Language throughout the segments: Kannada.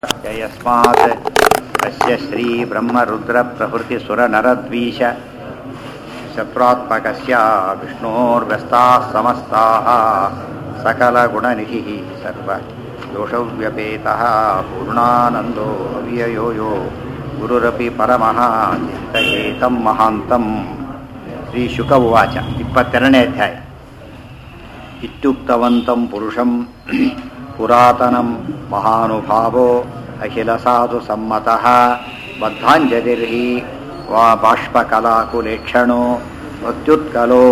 यस्मात् अस्य श्रीब्रह्मरुद्रप्रभृतिसुरनरद्वीष शत्रुत्मकस्य विष्णोर्व्यस्ताः समस्ताः सकलगुणनिधिः सर्वदोषव्यपेतः पूर्णानन्दो अव्ययो यो गुरुरपि परमः चिन्तयेतं महान्तं ಶ್ರೀಶುಕ ಉವಾಚ ಇಪ್ಪತ್ತೆರಡನೇ ಅಧ್ಯಾಯ ಇತ್ಯುಕ್ತವಂತಂ ಪುರುಷಂ ಪುರಾತನಂ ಮಹಾನುಭಾವೋ ಅಖಿಲ ಸಾಧು ಸಮ್ಮತಃ ಬದ್ಧಾಂಜಲಿರ್ಹಿ ವಾ ಬಾಷ್ಪಕಲಾಕುಲೇಕ್ಷಣೋ ಭಕ್ತ್ಯುತ್ಕಲೋ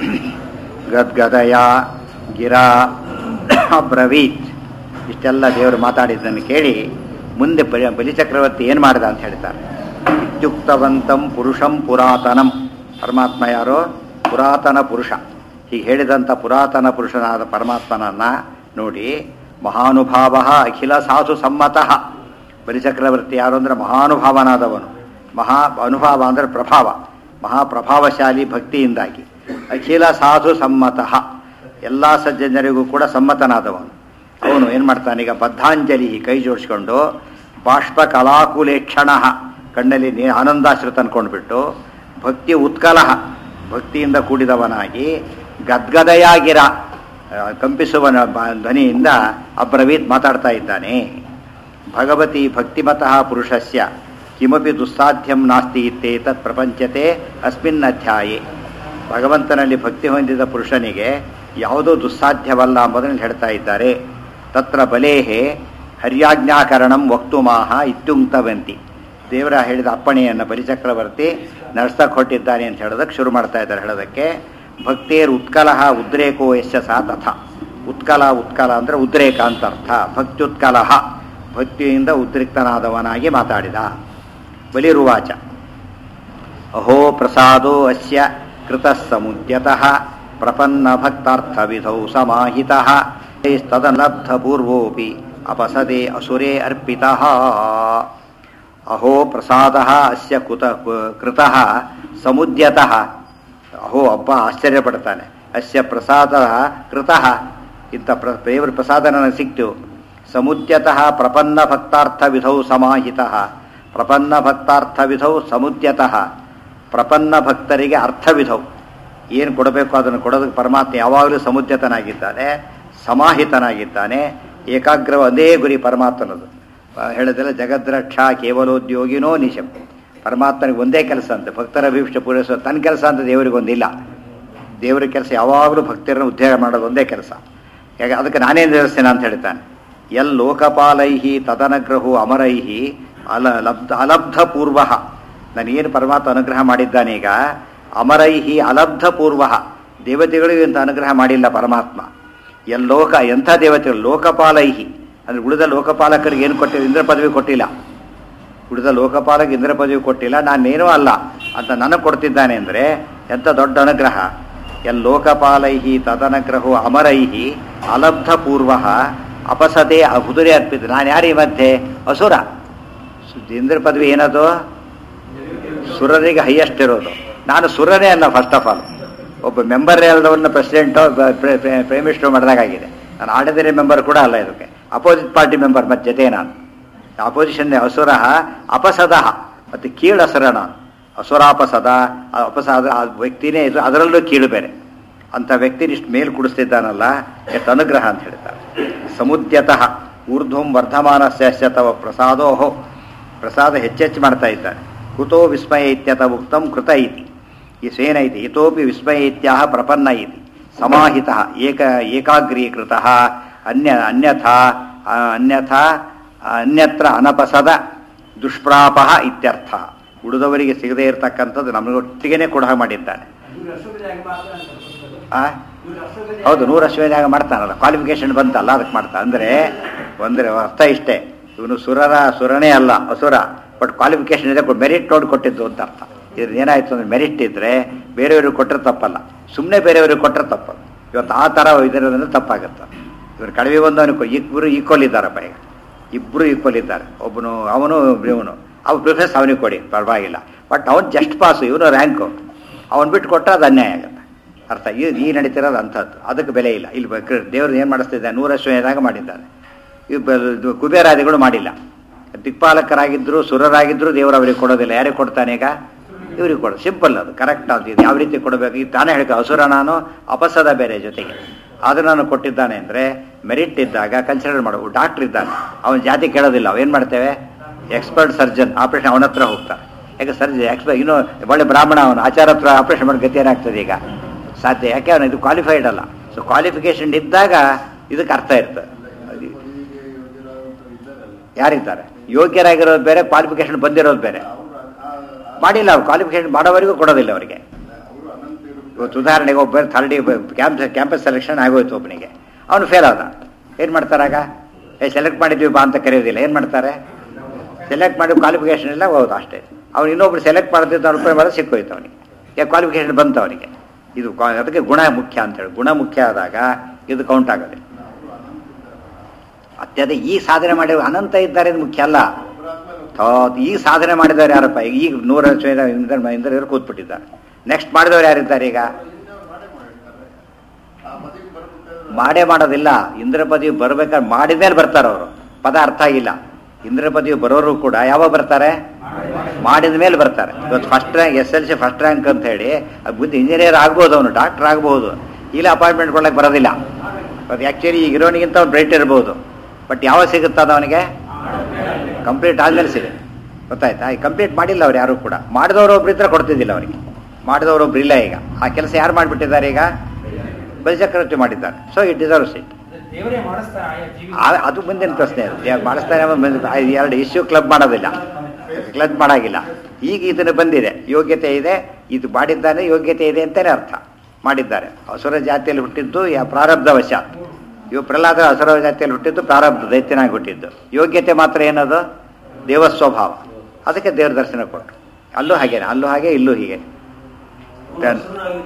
ಗದ್ಗದಯ ಗಿರಾ ಅಬ್ರವೀತ್ ಇಷ್ಟೆಲ್ಲ ದೇವರು ಮಾತಾಡಿದ್ದನ್ನು ಕೇಳಿ ಮುಂದೆ ಬಲಿ ಬಲಿಚಕ್ರವರ್ತಿ ಏನು ಮಾಡಿದ ಅಂತ ಹೇಳ್ತಾರೆ ಇತ್ಯುಕ್ತವಂತಂ ಪುರುಷಂ ಪುರಾತನಂ ಪರಮಾತ್ಮ ಯಾರೋ ಪುರಾತನ ಪುರುಷ ಹೀಗೆ ಹೇಳಿದಂಥ ಪುರಾತನ ಪುರುಷನಾದ ಪರಮಾತ್ಮನನ್ನ ನೋಡಿ ಮಹಾನುಭಾವ ಅಖಿಲ ಸಾಧು ಸಮ್ಮತಃ ಬಲಿಚಕ್ರವರ್ತಿ ಯಾರು ಅಂದರೆ ಮಹಾನುಭಾವನಾದವನು ಮಹಾ ಅನುಭಾವ ಅಂದರೆ ಪ್ರಭಾವ ಮಹಾಪ್ರಭಾವಶಾಲಿ ಭಕ್ತಿಯಿಂದಾಗಿ ಅಖಿಲ ಸಾಧು ಸಮ್ಮತಃ ಎಲ್ಲ ಸಜ್ಜನರಿಗೂ ಕೂಡ ಸಮ್ಮತನಾದವನು ಅವನು ಏನು ಮಾಡ್ತಾನೆ ಈಗ ಬದ್ಧಾಂಜಲಿ ಕೈ ಜೋಡಿಸ್ಕೊಂಡು ಬಾಷ್ಪ ಕಲಾಕುಲೇಕ್ಷಣ ಕಣ್ಣಲ್ಲಿ ನೀ ಆನಂದಾಶ್ರುತ ಅನ್ಕೊಂಡ್ಬಿಟ್ಟು ಭಕ್ತಿ ಉತ್ಕಲಹ ಭಕ್ತಿಯಿಂದ ಕೂಡಿದವನಾಗಿ ಗದ್ಗದಯಾಗಿರ ಕಂಪಿಸುವ ಧ್ವನಿಯಿಂದ ಅಬ್ರವೀತ್ ಮಾತಾಡ್ತಾ ಇದ್ದಾನೆ ಭಗವತಿ ಭಕ್ತಿಮತಃ ಪುರುಷಸ್ಯ ಕಿಮಪಿ ದುಸ್ಸಾಧ್ಯಂ ನಾಸ್ತಿ ಇತ್ತೇತತ್ ಪ್ರಪಂಚತೆ ಅಸ್ಮಿನ್ ಅಧ್ಯಾಯೇ ಭಗವಂತನಲ್ಲಿ ಭಕ್ತಿ ಹೊಂದಿದ ಪುರುಷನಿಗೆ ಯಾವುದೂ ದುಸ್ಸಾಧ್ಯವಲ್ಲ ಎಂಬುದನ್ನು ಹೇಳ್ತಾ ಇದ್ದಾರೆ ತತ್ರ ಬಲೇಹೆ ಹರ್ಯಾಜ್ಞಾಕರಣಂ ವಕ್ತುಮಾಹ ಇತ್ಯುಂಕ್ತವಂತಿ ದೇವರ ಹೇಳಿದ ಅಪ್ಪಣೆಯನ್ನು ಬಲಿಚಕ್ರವರ್ತಿ ನಡ್ಸಕ್ಕೆ ಹೊಟ್ಟಿದ್ದಾನೆ ಅಂತ ಹೇಳೋದಕ್ಕೆ ಶುರು ಮಾಡ್ತಾ ಇದ್ದಾರೆ ಹೇಳೋದಕ್ಕೆ ಭಕ್ತೇರ್ ಉತ್ಕಲಹ ಉದ್ರೇಕೋ ಯಶ ಸಾ ತಥ ಉತ್ಕಲ ಉತ್ಕಲ ಅಂದರೆ ಉದ್ರೇಕ ಅಂತ ಅರ್ಥ ಭಕ್ತ್ಯುತ್ಕಲಹ ಭಕ್ತಿಯಿಂದ ಉದ್ರಿಕ್ತನಾದವನಾಗಿ ಮಾತಾಡಿದ ಬಲಿರುವಾಚ ಅಹೋ ಪ್ರಸಾದೋ ಅಸ್ಯ ಕೃತಃ ಸಮುದ್ಯತಃ ಪ್ರಪನ್ನ ಭಕ್ತಾರ್ಥವಿಧೌ ಸಮಾಹಿತಃ ತದಲಬ್ಧ ಪೂರ್ವೋಪಿ ಅಪಸದೆ ಅಸುರೇ ಅರ್ಪಿತಃ ಅಹೋ ಪ್ರಸಾದ ಅಸ್ಯ ಕುತ ಕೃತಃ ಸಮುದ್ಯತಃ ಅಹೋ ಅಬ್ಬ ಆಶ್ಚರ್ಯಪಡ್ತಾನೆ ಅಸ್ಯ ಪ್ರಸಾದ ಕೃತಃ ಇಂಥ ಪ್ರ ದೇವರ ಪ್ರಸಾದ ನನಗೆ ಸಿಕ್ತು ಸಮುದ್ಯತಃ ಪ್ರಪನ್ನ ಭಕ್ತಾರ್ಥ ವಿಧೌ ಸಮಾಹಿತಃ ಪ್ರಪನ್ನ ಭಕ್ತಾರ್ಥ ವಿಧೌ ಸಮುದ್ಯತಃ ಪ್ರಪನ್ನ ಭಕ್ತರಿಗೆ ಅರ್ಥವಿಧೌ ಏನು ಕೊಡಬೇಕು ಅದನ್ನು ಕೊಡೋದಕ್ಕೆ ಪರಮಾತ್ಮ ಯಾವಾಗಲೂ ಸಮುದ್ಯತನಾಗಿದ್ದಾನೆ ಸಮಾಹಿತನಾಗಿದ್ದಾನೆ ಏಕಾಗ್ರ ಅದೇ ಗುರಿ ಪರಮಾತ್ಮನದು ಹೇಳಿದ್ರೆ ಜಗದ್ರಕ್ಷ ಕೇವಲೋದ್ಯೋಗಿನೋ ನಿಶಂ ಪರಮಾತ್ಮನಿಗೆ ಒಂದೇ ಕೆಲಸ ಅಂತ ಭಕ್ತರ ಅಭಿಷ್ಟ ಪೂರೈಸೋ ತನ್ನ ಕೆಲಸ ಅಂತ ದೇವರಿಗೊಂದಿಲ್ಲ ದೇವರ ಕೆಲಸ ಯಾವಾಗಲೂ ಭಕ್ತರನ್ನು ಉದ್ಧಾರ ಮಾಡೋದು ಒಂದೇ ಕೆಲಸ ಯಾಕೆ ಅದಕ್ಕೆ ನಾನೇ ನಿರ್ದೇಶನ ಅಂತ ಹೇಳ್ತಾನೆ ಎಲ್ ಲೋಕಪಾಲೈಹಿ ತದನಗ್ರಹು ಅಮರೈಹಿ ಅಲ ಲಬ್ಧ ಅಲಬ್ಧ ಪೂರ್ವ ನಾನೇನು ಪರಮಾತ್ಮ ಅನುಗ್ರಹ ಮಾಡಿದ್ದಾನೆ ಈಗ ಅಮರೈಹಿ ಅಲಬ್ಧ ಪೂರ್ವ ದೇವತೆಗಳಿಗೂ ಇಂಥ ಅನುಗ್ರಹ ಮಾಡಿಲ್ಲ ಪರಮಾತ್ಮ ಎಲ್ಲೋಕ ಎಂಥ ದೇವತೆಗಳು ಲೋಕಪಾಲೈಹಿ ಅಂದರೆ ಉಳಿದ ಲೋಕಪಾಲಕರಿಗೆ ಏನು ಕೊಟ್ಟಿಲ್ಲ ಇಂದ್ರ ಪದವಿ ಕೊಟ್ಟಿಲ್ಲ ಉಳಿದ ಲೋಕಪಾಲಕ ಇಂದ್ರ ಪದವಿ ಕೊಟ್ಟಿಲ್ಲ ನಾನೇನೂ ಅಲ್ಲ ಅಂತ ನನಗೆ ಕೊಡ್ತಿದ್ದಾನೆ ಅಂದರೆ ಎಂಥ ದೊಡ್ಡ ಅನುಗ್ರಹ ಎಲ್ ಲೋಕಪಾಲೈಹಿ ತದನುಗ್ರಹೋ ಅಮರೈಹಿ ಅಲಬ್ಧ ಪೂರ್ವ ಅಪಸತೆ ಅಹುದುರೆ ಅರ್ಪಿತ ನಾನು ಯಾರು ಈ ಮಧ್ಯೆ ಅಸುರ ಇಂದ್ರ ಪದವಿ ಏನದು ಸುರರಿಗೆ ಹೈಯೆಸ್ಟ್ ಇರೋದು ನಾನು ಸುರನೇ ಅಲ್ಲ ಫಸ್ಟ್ ಆಫ್ ಆಲ್ ಒಬ್ಬ ಮೆಂಬರ್ ಎಲ್ಲದವನ್ನ ಪ್ರೆಸಿಡೆಂಟು ಪ್ರೈಮ್ ಮಿನಿಸ್ಟರ್ ಮಾಡಿದಾಗಿದೆ ನಾನು ಆರ್ಡಿನರಿ ಮೆಂಬರ್ ಕೂಡ ಅಲ್ಲ ಇದಕ್ಕೆ ಅಪೋಸಿಟ್ ಪಾರ್ಟಿ ಮೆಂಬರ್ ಮತ್ತೆ ಜೊತೆ ನಾನು ಅಪೋಸಿಷನ್ ಅಸುರ ಅಪಸದ ಮತ್ತು ಕೀಳು ಅಸುರ ನಾನು ಅಸುರಾಪಸದ ಅಪಸದ ಆ ವ್ಯಕ್ತಿನೇ ಇದು ಅದರಲ್ಲೂ ಕೀಳು ಬೇರೆ ಅಂಥ ವ್ಯಕ್ತಿನ ಇಷ್ಟು ಮೇಲ್ ಕುಡಿಸ್ತಿದ್ದಾನಲ್ಲ ಎಷ್ಟು ಅನುಗ್ರಹ ಅಂತ ಹೇಳ್ತಾರೆ ಸಮುದ್ಯತಃ ಊರ್ಧ್ವಂ ವರ್ಧಮಾನಸ್ಯ ತವ ಪ್ರಸಾದೋಹೋ ಪ್ರಸಾದ ಹೆಚ್ಚೆಚ್ಚು ಮಾಡ್ತಾ ಇದ್ದಾನೆ ಕುತೋ ವಿಸ್ಮಯ ಇತ್ಯತ ಉಕ್ತಂ ಕೃತ ಇತಿ ಈ ಸ್ವೇನ ಇತಿ ಇತೋಪಿ ವಿಸ್ಮಯ ಇತ್ಯಾಹ ಪ್ರಪನ್ನ ಇತಿ ಸಮಾಹಿತ ಏಕ ಏಕಾಗ್ರೀಕೃತ ಅನ್ಯ ಅನ್ಯಥಾ ಅನ್ಯಥಾ ಅನ್ಯತ್ರ ಅನಪಸದ ದುಷ್ಪ್ರಾಪ ಇತ್ಯರ್ಥ ಉಳಿದವರಿಗೆ ಸಿಗದೇ ಇರತಕ್ಕಂಥದ್ದು ನಮಗೊಟ್ಟಿಗೆ ಕೂಡ ಮಾಡಿದ್ದಾನೆ ಹೌದು ನೂರು ಅಶ್ವದಾಗ ಮಾಡ್ತಾನಲ್ಲ ಕ್ವಾಲಿಫಿಕೇಶನ್ ಬಂತಲ್ಲ ಅದಕ್ಕೆ ಮಾಡ್ತಾ ಅಂದರೆ ಒಂದರೆ ಅರ್ಥ ಇಷ್ಟೇ ಇವನು ಸುರರ ಸುರನೇ ಅಲ್ಲ ಅಸುರ ಬಟ್ ಕ್ವಾಲಿಫಿಕೇಶನ್ ಇದೆ ಮೆರಿಟ್ ನೋಡಿ ಕೊಟ್ಟಿದ್ದು ಅಂತ ಅರ್ಥ ಇದ್ರ ಏನಾಯ್ತು ಅಂದ್ರೆ ಮೆರಿಟ್ ಇದ್ರೆ ಬೇರೆಯವ್ರಿಗೆ ಕೊಟ್ಟರೆ ತಪ್ಪಲ್ಲ ಸುಮ್ಮನೆ ಬೇರೆಯವ್ರಿಗೆ ಕೊಟ್ಟರೆ ತಪ್ಪಲ್ಲ ಇವತ್ತು ಆ ಥರ ಇದರಿಂದ ತಪ್ಪಾಗುತ್ತೆ ಇವರು ಕಡಿಮೆ ಬಂದವನು ಇಬ್ಬರು ಈಕ್ವಲ್ ಇದ್ದಾರಪ್ಪ ಈಗ ಇಬ್ಬರು ಈಕ್ವಲ್ ಇದ್ದಾರೆ ಒಬ್ಬನು ಅವನು ಇವನು ಅವ್ರು ಪ್ರಿಫರೆನ್ಸ್ ಅವನಿಗೆ ಕೊಡಿ ಪರವಾಗಿಲ್ಲ ಬಟ್ ಅವನು ಜಸ್ಟ್ ಪಾಸು ಇವನು ರ್ಯಾಂಕು ಅವನು ಬಿಟ್ಟು ಕೊಟ್ಟರೆ ಅದು ಅನ್ಯಾಯ ಆಗುತ್ತೆ ಅರ್ಥ ಈ ಈ ನಡೀತಿರೋದು ಅಂಥದ್ದು ಅದಕ್ಕೆ ಬೆಲೆ ಇಲ್ಲ ಇಲ್ಲಿ ದೇವರು ಏನು ಮಾಡಿಸ್ತಿದ್ದಾನೆ ನೂರಷ್ಟು ಏನಾಗ ಮಾಡಿದ್ದಾನೆ ಈ ಕುಬೇರಾದಿಗಳು ಮಾಡಿಲ್ಲ ದಿಕ್ಪಾಲಕರಾಗಿದ್ರು ಸುರರಾಗಿದ್ರು ದೇವರು ಅವರಿಗೆ ಕೊಡೋದಿಲ್ಲ ಯಾರಿಗೆ ಕೊಡ್ತಾನೆ ಈಗ ಇವ್ರಿಗೆ ಕೊಡೋದು ಸಿಂಪಲ್ ಅದು ಕರೆಕ್ಟ್ ಅದು ಇದು ಯಾವ ರೀತಿ ಕೊಡಬೇಕು ಈಗ ತಾನೇ ಹೇಳ್ಕೊ ಅಸುರ ನಾನು ಅಪಸದ ಬೇರೆ ಜೊತೆಗೆ ಅದು ನಾನು ಕೊಟ್ಟಿದ್ದಾನೆ ಅಂದರೆ ಮೆರಿಟ್ ಇದ್ದಾಗ ಕನ್ಸಿಡರ್ ಮಾಡಬೇಕು ಡಾಕ್ಟ್ರ್ ಇದ್ದಾನೆ ಅವನ ಜಾತಿ ಕೇಳೋದಿಲ್ಲ ಅವೇನು ಮಾಡ್ತೇವೆ ಎಕ್ಸ್ಪರ್ಟ್ ಸರ್ಜನ್ ಆಪರೇಷನ್ ಅವನ ಹತ್ರ ಹೋಗ್ತಾರೆ ಯಾಕೆ ಸರ್ಜನ್ ಎಕ್ಸ್ಪರ್ಟ್ ಇನ್ನೂ ಒಳ್ಳೆ ಬ್ರಾಹ್ಮಣ ಅವನು ಆಚಾರ ಹತ್ರ ಆಪರೇಷನ್ ಮಾಡಿ ಗತಿ ಏನಾಗ್ತದೆ ಈಗ ಸಾಧ್ಯ ಯಾಕೆ ಅವನು ಇದು ಕ್ವಾಲಿಫೈಡ್ ಅಲ್ಲ ಸೊ ಕ್ವಾಲಿಫಿಕೇಶನ್ ಇದ್ದಾಗ ಇದಕ್ಕೆ ಅರ್ಥ ಇರ್ತದೆ ಯಾರಿದ್ದಾರೆ ಯೋಗ್ಯರಾಗಿರೋದು ಬೇರೆ ಕ್ವಾಲಿಫಿಕೇಶನ್ ಬಂದಿರೋದು ಬೇರೆ ಮಾಡಿಲ್ಲ ಅವ್ರು ಕ್ವಾಲಿಫಿಕೇಶನ್ ಮಾಡೋವರೆಗೂ ಕೊಡೋದಿಲ್ಲ ಅವರಿಗೆ ಇವತ್ತು ಉದಾಹರಣೆಗೆ ಒಬ್ಬ ಥರ್ಡ್ ಕ್ಯಾಂಪ್ ಕ್ಯಾಂಪಸ್ ಸೆಲೆಕ್ಷನ್ ಆಗೋಯ್ತು ಒಬ್ಬನಿಗೆ ಅವನು ಫೇಲ್ ಆದ ಏನು ಮಾಡ್ತಾರಾಗ ಏ ಸೆಲೆಕ್ಟ್ ಮಾಡಿದ್ವಿ ಬಾ ಅಂತ ಕರೆಯೋದಿಲ್ಲ ಏನು ಮಾಡ್ತಾರೆ ಸೆಲೆಕ್ಟ್ ಮಾಡಿ ಕ್ವಾಲಿಫಿಕೇಶನ್ ಇಲ್ಲ ಹೌದು ಅಷ್ಟೇ ಅವ್ನು ಇನ್ನೊಬ್ರು ಸೆಲೆಕ್ಟ್ ಮಾಡ್ತಿದ್ದ ರೂಪಾಯಿ ಮಾಡಿ ಸಿಕ್ಕೋಯ್ತು ಅವನಿಗೆ ಯಾಕೆ ಕ್ವಾಲಿಫಿಕೇಶನ್ ಬಂತು ಅವನಿಗೆ ಇದು ಕ್ವಾ- ಅದಕ್ಕೆ ಗುಣ ಮುಖ್ಯ ಅಂತೇಳಿ ಗುಣ ಮುಖ್ಯ ಆದಾಗ ಇದು ಕೌಂಟ್ ಆಗೋದಿಲ್ಲ ಅತ್ಯದ ಈ ಸಾಧನೆ ಮಾಡಿ ಅನಂತ ಇದ್ದಾರೆ ಇದು ಮುಖ್ಯ ಅಲ್ಲ ಥೋ, ಈ ಸಾಧನೆ ಮಾಡಿದವರು ಯಾರಪ್ಪ ಈಗ ನೂರ ಇಂದ್ರರು ಕೂತ್ಬಿಟ್ಟಿದ್ದಾರೆ ನೆಕ್ಸ್ಟ್ ಮಾಡಿದವರು ಯಾರಿದ್ದಾರೆ ಈಗ ಮಾಡೇ ಮಾಡೋದಿಲ್ಲ ಇಂದ್ರ ಪದವಿ ಬರ್ಬೇಕಾದ್ರೆ ಮಾಡಿದ ಮೇಲೆ ಬರ್ತಾರೆ ಅವರು ಪದ ಅರ್ಥ ಆಗಿಲ್ಲ ಇಂದ್ರ ಪದವಿ ಬರೋರು ಕೂಡ ಯಾವಾಗ ಬರ್ತಾರೆ ಮಾಡಿದ ಮೇಲೆ ಬರ್ತಾರೆ ಇವತ್ತು first rank S L C first rank ಅಂತ ಹೇಳಿ ಅದು ಬುದ್ಧಿ ಇಂಜಿನಿಯರ್ ಆಗ್ಬೋದು ಅವನು ಡಾಕ್ಟರ್ ಆಗ್ಬೋದು ಇಲ್ಲ ಅಪಾಯಿಂಟ್ಮೆಂಟ್ ಕೊಡಕ್ಕೆ ಬರೋದಿಲ್ಲ ಅದು ಆ್ಯಕ್ಚುಲಿ ಈಗ ಇರೋನಿಗಿಂತ ಅವ್ನು ಬ್ರೈಟ್ ಇರ್ಬೋದು ಬಟ್ ಯಾವಾಗ ಸಿಗುತ್ತದ ಅವನಿಗೆ ಕಂಪ್ಲೀಟ್ ಆದ್ಮೇಲೆ ಸಿಗುತ್ತೆ ಗೊತ್ತಾಯ್ತಾ ಈ ಕಂಪ್ಲೀಟ್ ಮಾಡಿಲ್ಲ ಅವ್ರು ಯಾರು ಕೂಡ ಮಾಡಿದವರು ಒಬ್ರು ಇದ್ರೆ ಕೊಡ್ತಿದ್ದಿಲ್ಲ ಅವರಿಗೆ ಮಾಡಿದವರು ಒಬ್ರು ಇಲ್ಲ ಈಗ ಆ ಕೆಲಸ ಯಾರು ಮಾಡಿಬಿಟ್ಟಿದ್ದಾರೆ ಈಗ ಬಲಿಚಕ್ರವರ್ತಿ ಮಾಡಿದ್ದಾರೆ ಸೊ ಇಟ್ ಡಿಸರ್ವ್ಸ್ ಇಟ್ ದೇವರೇ ಮಾಡಿಸ್ತಾರೆ ಆಯಾ ಜೀವಿ ಆ- ಅದು ಮುಂದಿನ ಪ್ರಶ್ನೆ ಅದು ಯಾ- ಮಾಡಿಸ್ತಾನೆ ಅನ್ನೋದು ಮುಂದಿನ- ಆ ಎರಡು ಇಶ್ಯೂ ಕ್ಲಬ್ ಮಾಡೋದಿಲ್ಲ ಕ್ಲಬ್ ಮಾಡಾಗಿಲ್ಲ ಈಗ ಇದನ್ನು ಬಂದಿದೆ ಯೋಗ್ಯತೆ ಇದೆ ಇದು ಮಾಡಿದ್ದಾನೆ ಯೋಗ್ಯತೆ ಇದೆ ಅಂತಾನೆ ಅರ್ಥ ಮಾಡಿದ್ದಾರೆ ಅಸುರ ಜಾತಿಯಲ್ಲಿ ಹುಟ್ಟಿದ್ದು ಯಾ ಪ್ರಾರಬ್ಧ ವಶ ಇವು ಪ್ರಹ್ಲಾದ ಅಸುರ ಜಾತಿಯಲ್ಲಿ ಹುಟ್ಟಿದ್ದು ಪ್ರಾರಬ್ಧ ದೈತ್ಯನಾಗಿ ಹುಟ್ಟಿದ್ದು ಯೋಗ್ಯತೆ ಮಾತ್ರ ಏನದು ದೇವ ಸ್ವಭಾವ ಅದಕ್ಕೆ ದೇವ್ರ ದರ್ಶನ ಕೊಟ್ಟರು ಅಲ್ಲೂ ಹಾಗೇನೆ ಅಲ್ಲೂ ಹಾಗೆ ಇಲ್ಲೂ ಹೀಗೆ ದನ್-